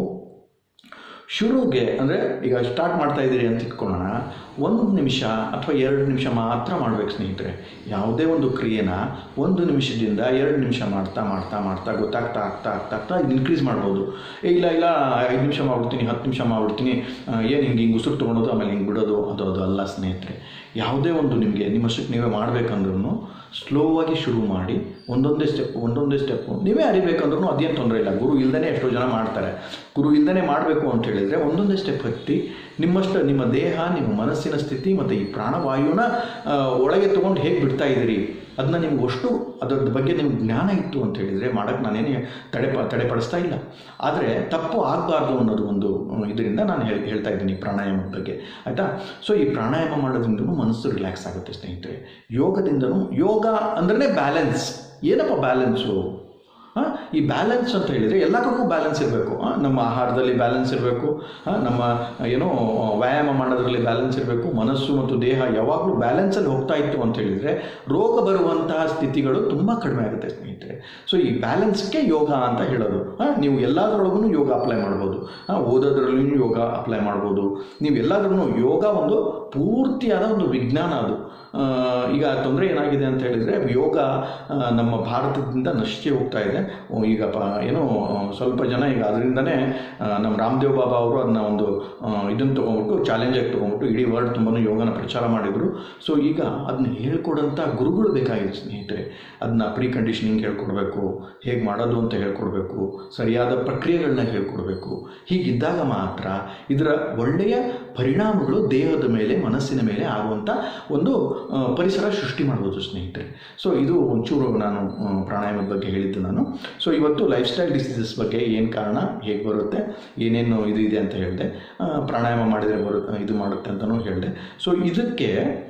ಶುರುಗೆ ಅಂದರೆ ಈಗ ಸ್ಟಾರ್ಟ್ ಮಾಡ್ತಾ ಇದ್ದೀರಿ ಅಂತ ಇಟ್ಕೊಳ್ಳೋಣ ಒಂದು ನಿಮಿಷ ಅಥವಾ ಎರಡು ನಿಮಿಷ ಮಾತ್ರ ಮಾಡ್ಬೇಕು ಸ್ನೇಹಿತರೆ ಯಾವುದೇ ಒಂದು ಕ್ರಿಯೆನ ಒಂದು ನಿಮಿಷದಿಂದ ಎರಡು ನಿಮಿಷ ಮಾಡ್ತಾ ಮಾಡ್ತಾ ಮಾಡ್ತಾ ಗೊತ್ತಾಗ್ತಾ ಆಗ್ತಾ ಆಗ್ತಾ ಆಗ್ತಾ ಇನ್ಕ್ರೀಸ್ ಮಾಡ್ಬೋದು ಏ, ಇಲ್ಲ ಇಲ್ಲ ಐದು ನಿಮಿಷ ಮಾಡ್ಬಿಡ್ತೀನಿ ಹತ್ತು ನಿಮಿಷ ಮಾಡ್ಬಿಡ್ತೀನಿ ಏನು ಹಿಂಗೆ ಹಿಂಗೆ ಉಸಿರು ತೊಗೊಳೋದು ಆಮೇಲೆ ಹಿಂಗೆ ಬಿಡೋದು ಅದು ಅದು ಅಲ್ಲ ಸ್ನೇಹಿತರೆ ಯಾವುದೇ ಒಂದು ನಿಮಗೆ ನಿಮ್ಮಷ್ಟಕ್ಕೆ ನೀವೇ ಮಾಡಬೇಕಂದ್ರೂ ಸ್ಲೋವಾಗಿ ಶುರು ಮಾಡಿ ಒಂದೊಂದೇ ಸ್ಟೆಪ್ ಒಂದೊಂದೇ ಸ್ಟೆಪ್ಪು ನೀವೇ ಅರಿಬೇಕಂದ್ರೂ ಅದೇನು ತೊಂದರೆ ಇಲ್ಲ ಗುರು ಇಲ್ಲದೇ ಎಷ್ಟೋ ಜನ ಮಾಡ್ತಾರೆ ಗುರು ಇಲ್ಲದೇ ಮಾಡಬೇಕು ಅಂತ ಹೇಳಿದರೆ ಒಂದೊಂದೇ ಸ್ಟೆಪ್ ಹತ್ತಿ ನಿಮ್ಮಷ್ಟು ನಿಮ್ಮ ದೇಹ ನಿಮ್ಮ ಮನಸ್ಸಿನ ಸ್ಥಿತಿ ಮತ್ತು ಈ ಪ್ರಾಣವಾಯುನ ಆ, ಒಳಗೆ ತೊಗೊಂಡು ಹೇಗೆ ಬಿಡ್ತಾ ಇದ್ದೀರಿ ಅದನ್ನ ನಿಮ್ಗೆ ಅಷ್ಟು ಅದರ ಬಗ್ಗೆ ನಿಮ್ಗೆ ಜ್ಞಾನ ಇತ್ತು ಅಂತ ಹೇಳಿದರೆ ಮಾಡೋಕ್ಕೆ ನಾನೇನೇ ತಡೆ ತಡೆಪಡಿಸ್ತಾ ಇಲ್ಲ ಆದರೆ ತಪ್ಪು ಆಗಬಾರ್ದು ಅನ್ನೋದು ಒಂದು ಇದರಿಂದ ನಾನು ಹೇಳಿ ಹೇಳ್ತಾ ಇದ್ದೀನಿ ಪ್ರಾಣಾಯಾಮದ ಬಗ್ಗೆ ಆಯಿತಾ ಸೊ ಈ ಪ್ರಾಣಾಯಾಮ ಮಾಡೋದ್ರಿಂದನೂ ಮನಸ್ಸು ರಿಲ್ಯಾಕ್ಸ್ ಆಗುತ್ತೆ ಸ್ನೇಹಿತರೆ ಯೋಗದಿಂದನೂ ಯೋಗ ಅಂದ್ರೆ ಬ್ಯಾಲೆನ್ಸ್ ಏನಪ್ಪ ಬ್ಯಾಲೆನ್ಸು ಹಾಂ ಈ ಬ್ಯಾಲೆನ್ಸ್ ಅಂತ ಹೇಳಿದರೆ ಎಲ್ಲ ಕಡೆಗೂ ಬ್ಯಾಲೆನ್ಸ್ ಇರಬೇಕು ನಮ್ಮ ಆಹಾರದಲ್ಲಿ ಬ್ಯಾಲೆನ್ಸ್ ಇರಬೇಕು ನಮ್ಮ ಏನೋ ವ್ಯಾಯಾಮ ಮಾಡೋದ್ರಲ್ಲಿ ಬ್ಯಾಲೆನ್ಸ್ ಇರಬೇಕು ಮನಸ್ಸು ಮತ್ತು ದೇಹ ಯಾವಾಗಲೂ ಬ್ಯಾಲೆನ್ಸಲ್ಲಿ ಹೋಗ್ತಾ ಇತ್ತು ಅಂತ ಹೇಳಿದರೆ ರೋಗ ಬರುವಂತಹ ಸ್ಥಿತಿಗಳು ತುಂಬ ಕಡಿಮೆ ಆಗುತ್ತೆ ಸ್ನೇಹಿತರೆ ಸೊ ಈ ಬ್ಯಾಲೆನ್ಸ್ಗೆ ಯೋಗ ಅಂತ ಹೇಳೋದು ಆ, ನೀವು ಎಲ್ಲದರೊಳಗೂ ಯೋಗ ಅಪ್ಲೈ ಮಾಡ್ಬೋದು ಆ, ಓದೋದ್ರಲ್ಲೂ ಯೋಗ ಅಪ್ಲೈ ಮಾಡ್ಬೋದು ನೀವು ಎಲ್ಲದ್ರೂ ಯೋಗ ಒಂದು ಪೂರ್ತಿಯಾದ ಒಂದು ವಿಜ್ಞಾನ ಅದು ಆ, ಈಗ ತೊಂದರೆ ಏನಾಗಿದೆ ಅಂತ ಹೇಳಿದರೆ ಯೋಗ ಆ, ನಮ್ಮ ಭಾರತದಿಂದ ನಶಿಸಿ ಹೋಗ್ತಾ ಇದೆ ಓ, ಈಗ ಪ ಏನೋ ಆ, ಸ್ವಲ್ಪ ಜನ ಈಗ ಅದರಿಂದನೇ ಆ, ನಮ್ಮ ರಾಮದೇವ್ ಬಾಬಾ ಅವರು ಅದನ್ನ ಒಂದು ಇದನ್ನು ತೊಗೊಂಬಿಟ್ಟು ಚಾಲೆಂಜಾಗಿ ತೊಗೊಂಬಿಟ್ಟು ಇಡೀ ವರ್ಲ್ಡ್ ತುಂಬಾ ಯೋಗನ ಪ್ರಚಾರ ಮಾಡಿದರು ಸೊ ಈಗ ಅದನ್ನ ಹೇಳ್ಕೊಡೋಂಥ ಗುರುಗಳು ಬೇಕಾಗಿದೆ ಸ್ನೇಹಿತರೆ ಅದನ್ನ ಪ್ರೀ ಕಂಡೀಷನಿಂಗ್ ಹೇಳ್ಕೊಡ್ಬೇಕು ಹೇಗೆ ಮಾಡೋದು ಅಂತ ಹೇಳ್ಕೊಡ್ಬೇಕು ಸರಿಯಾದ ಪ್ರಕ್ರಿಯೆಗಳನ್ನ ಹೇಳ್ಕೊಡ್ಬೇಕು ಹೀಗಿದ್ದಾಗ ಮಾತ್ರ ಇದರ ಒಳ್ಳೆಯ ಪರಿಣಾಮಗಳು ದೇಹದ ಮೇಲೆ ಮನಸ್ಸಿನ ಮೇಲೆ ಆಗುವಂಥ ಒಂದು ಆ, ಪರಿಸರ ಸೃಷ್ಟಿ ಮಾಡ್ಬೋದು ಸ್ನೇಹಿತರೆ ಸೊ ಇದು ಒಂಚೂರು ನಾನು ಆ, ಪ್ರಾಣಾಯಾಮದ ಬಗ್ಗೆ ಹೇಳಿದ್ದು ನಾನು ಸೊ ಇವತ್ತು ಲೈಫ್ ಸ್ಟೈಲ್ ಡಿಸೀಸಸ್ ಬಗ್ಗೆ ಏನು ಕಾರಣ ಹೇಗೆ ಬರುತ್ತೆ ಏನೇನು ಇದು ಇದೆ ಅಂತ ಹೇಳಿದೆ ಆ, ಪ್ರಾಣಾಯಾಮ ಮಾಡಿದರೆ ಬರುತ್ತೆ ಇದು ಮಾಡುತ್ತೆ ಅಂತಲೂ ಹೇಳಿದೆ ಸೊ ಇದಕ್ಕೆ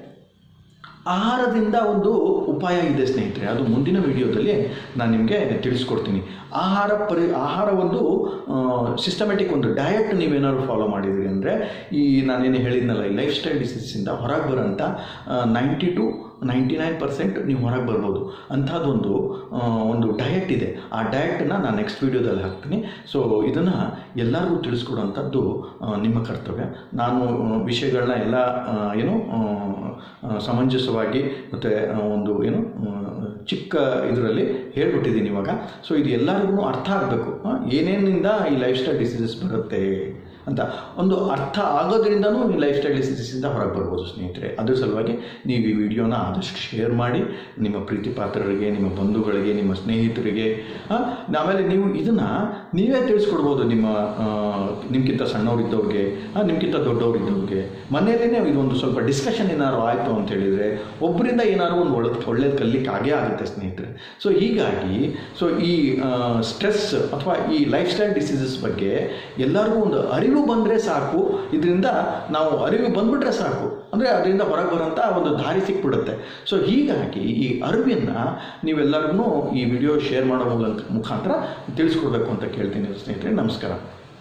ಆಹಾರದಿಂದ ಒಂದು ಉಪಾಯ ಇದೆ ಸ್ನೇಹಿತರೆ ಅದು ಮುಂದಿನ ವಿಡಿಯೋದಲ್ಲಿ ನಾನು ನಿಮಗೆ ತಿಳಿಸ್ಕೊಡ್ತೀನಿ ಆಹಾರ ಪರಿ ಆಹಾರ ಒಂದು ಸಿಸ್ಟಮೆಟಿಕ್ ಒಂದು ಡಯಟ್ ನೀವೇನಾದ್ರು ಫಾಲೋ ಮಾಡಿದ್ರಿ ಅಂದರೆ ಈ ನಾನೇನು ಹೇಳಿದ್ನಲ್ಲ ಈ ಲೈಫ್ ಸ್ಟೈಲ್ ಡಿಸೀಸಿಂದ ಹೊರಗೆ ಬರೋಂಥ ninety to ninety nine percent ನೀವು ಹೊರಗೆ ಬರ್ಬೋದು ಅಂಥದ್ದೊಂದು ಆ, ಒಂದು ಡಯಟ್ ಇದೆ ಆ ಡಯಟನ್ನು ನಾನು ನೆಕ್ಸ್ಟ್ ವೀಡಿಯೋದಲ್ಲಿ ಹಾಕ್ತೀನಿ ಸೊ ಇದನ್ನು ಎಲ್ಲರಿಗೂ ತಿಳಿಸ್ಕೊಡೋಂಥದ್ದು ಆ, ನಿಮ್ಮ ಕರ್ತವ್ಯ ನಾನು ಆ, ವಿಷಯಗಳನ್ನ ಎಲ್ಲ ಆ, ಏನು ಆ, ಆ, ಸಮಂಜಸವಾಗಿ ಮತ್ತು ಒಂದು ಏನು ಆ, ಚಿಕ್ಕ ಇದರಲ್ಲಿ ಹೇಳ್ಬಿಟ್ಟಿದ್ದೀನಿ ಇವಾಗ ಸೊ ಇದು ಎಲ್ಲರಿಗೂ ಅರ್ಥ ಆಗಬೇಕು ಏನೇನಿಂದ ಈ ಲೈಫ್ ಸ್ಟೈಲ್ ಡಿಸೀಸಸ್ ಬರುತ್ತೆ ಅಂತ ಒಂದು ಅರ್ಥ ಆಗೋದ್ರಿಂದನೂ ಈ ಲೈಫ್ ಸ್ಟೈಲ್ ಡಿಸೀಸಸಿಂದ ಹೊರಗೆ ಬರ್ಬೋದು ಸ್ನೇಹಿತರೆ ಅದ್ರ ಸಲುವಾಗಿ ನೀವು ಈ ವಿಡಿಯೋನ ಆದಷ್ಟು ಶೇರ್ ಮಾಡಿ ನಿಮ್ಮ ಪ್ರೀತಿ ಪಾತ್ರರಿಗೆ ನಿಮ್ಮ ಬಂಧುಗಳಿಗೆ ನಿಮ್ಮ ಸ್ನೇಹಿತರಿಗೆ ಆ, ಆಮೇಲೆ ನೀವು ಇದನ್ನು ನೀವೇ ತಿಳಿಸ್ಕೊಡ್ಬೋದು ನಿಮ್ಮ ಆ, ನಿಮ್ಗಿಂತ ಸಣ್ಣವರಿದ್ದವ್ರಿಗೆ ನಿಮ್ಗಿಂತ ದೊಡ್ಡವರಿದ್ದವ್ರಿಗೆ ಮನೆಯಲ್ಲೇ ಇದೊಂದು ಸ್ವಲ್ಪ ಡಿಸ್ಕಷನ್ ಏನಾದ್ರು ಆಯಿತು ಅಂತ ಹೇಳಿದರೆ ಒಬ್ಬರಿಂದ ಏನಾದ್ರು ಒಂದು ಒಳ್ಳೆ ಒಳ್ಳೇದು ಕಲಿಕ್ಕೆ ಆಗೇ ಆಗುತ್ತೆ ಸ್ನೇಹಿತರೆ ಸೊ ಹೀಗಾಗಿ ಸೊ ಈ ಸ್ಟ್ರೆಸ್ ಅಥವಾ ಈ ಲೈಫ್ ಸ್ಟೈಲ್ ಡಿಸೀಸಸ್ ಬಗ್ಗೆ ಎಲ್ಲರಿಗೂ ಒಂದು ಅರಿವು ಬಂದರೆ ಸಾಕು ಇದರಿಂದ ನಾವು ಅರಿವು ಬಂದ್ಬಿಟ್ರೆ ಸಾಕು ಅಂದರೆ ಅದರಿಂದ ಹೊರಗೆ ಬರೋಂಥ ಒಂದು ದಾರಿ ಸಿಕ್ಬಿಡುತ್ತೆ ಸೊ ಹೀಗಾಗಿ ಈ ಅರಿವನ್ನು ನೀವೆಲ್ಲರಿಗೂ ಈ ವಿಡಿಯೋ ಶೇರ್ ಮಾಡೋ ಮೂಲಕ ಮುಖಾಂತರ ತಿಳಿಸ್ಕೊಡ್ಬೇಕು ಅಂತ ಕೇಳ್ತೀನಿ ಸ್ನೇಹಿತರೆ ನಮಸ್ಕಾರ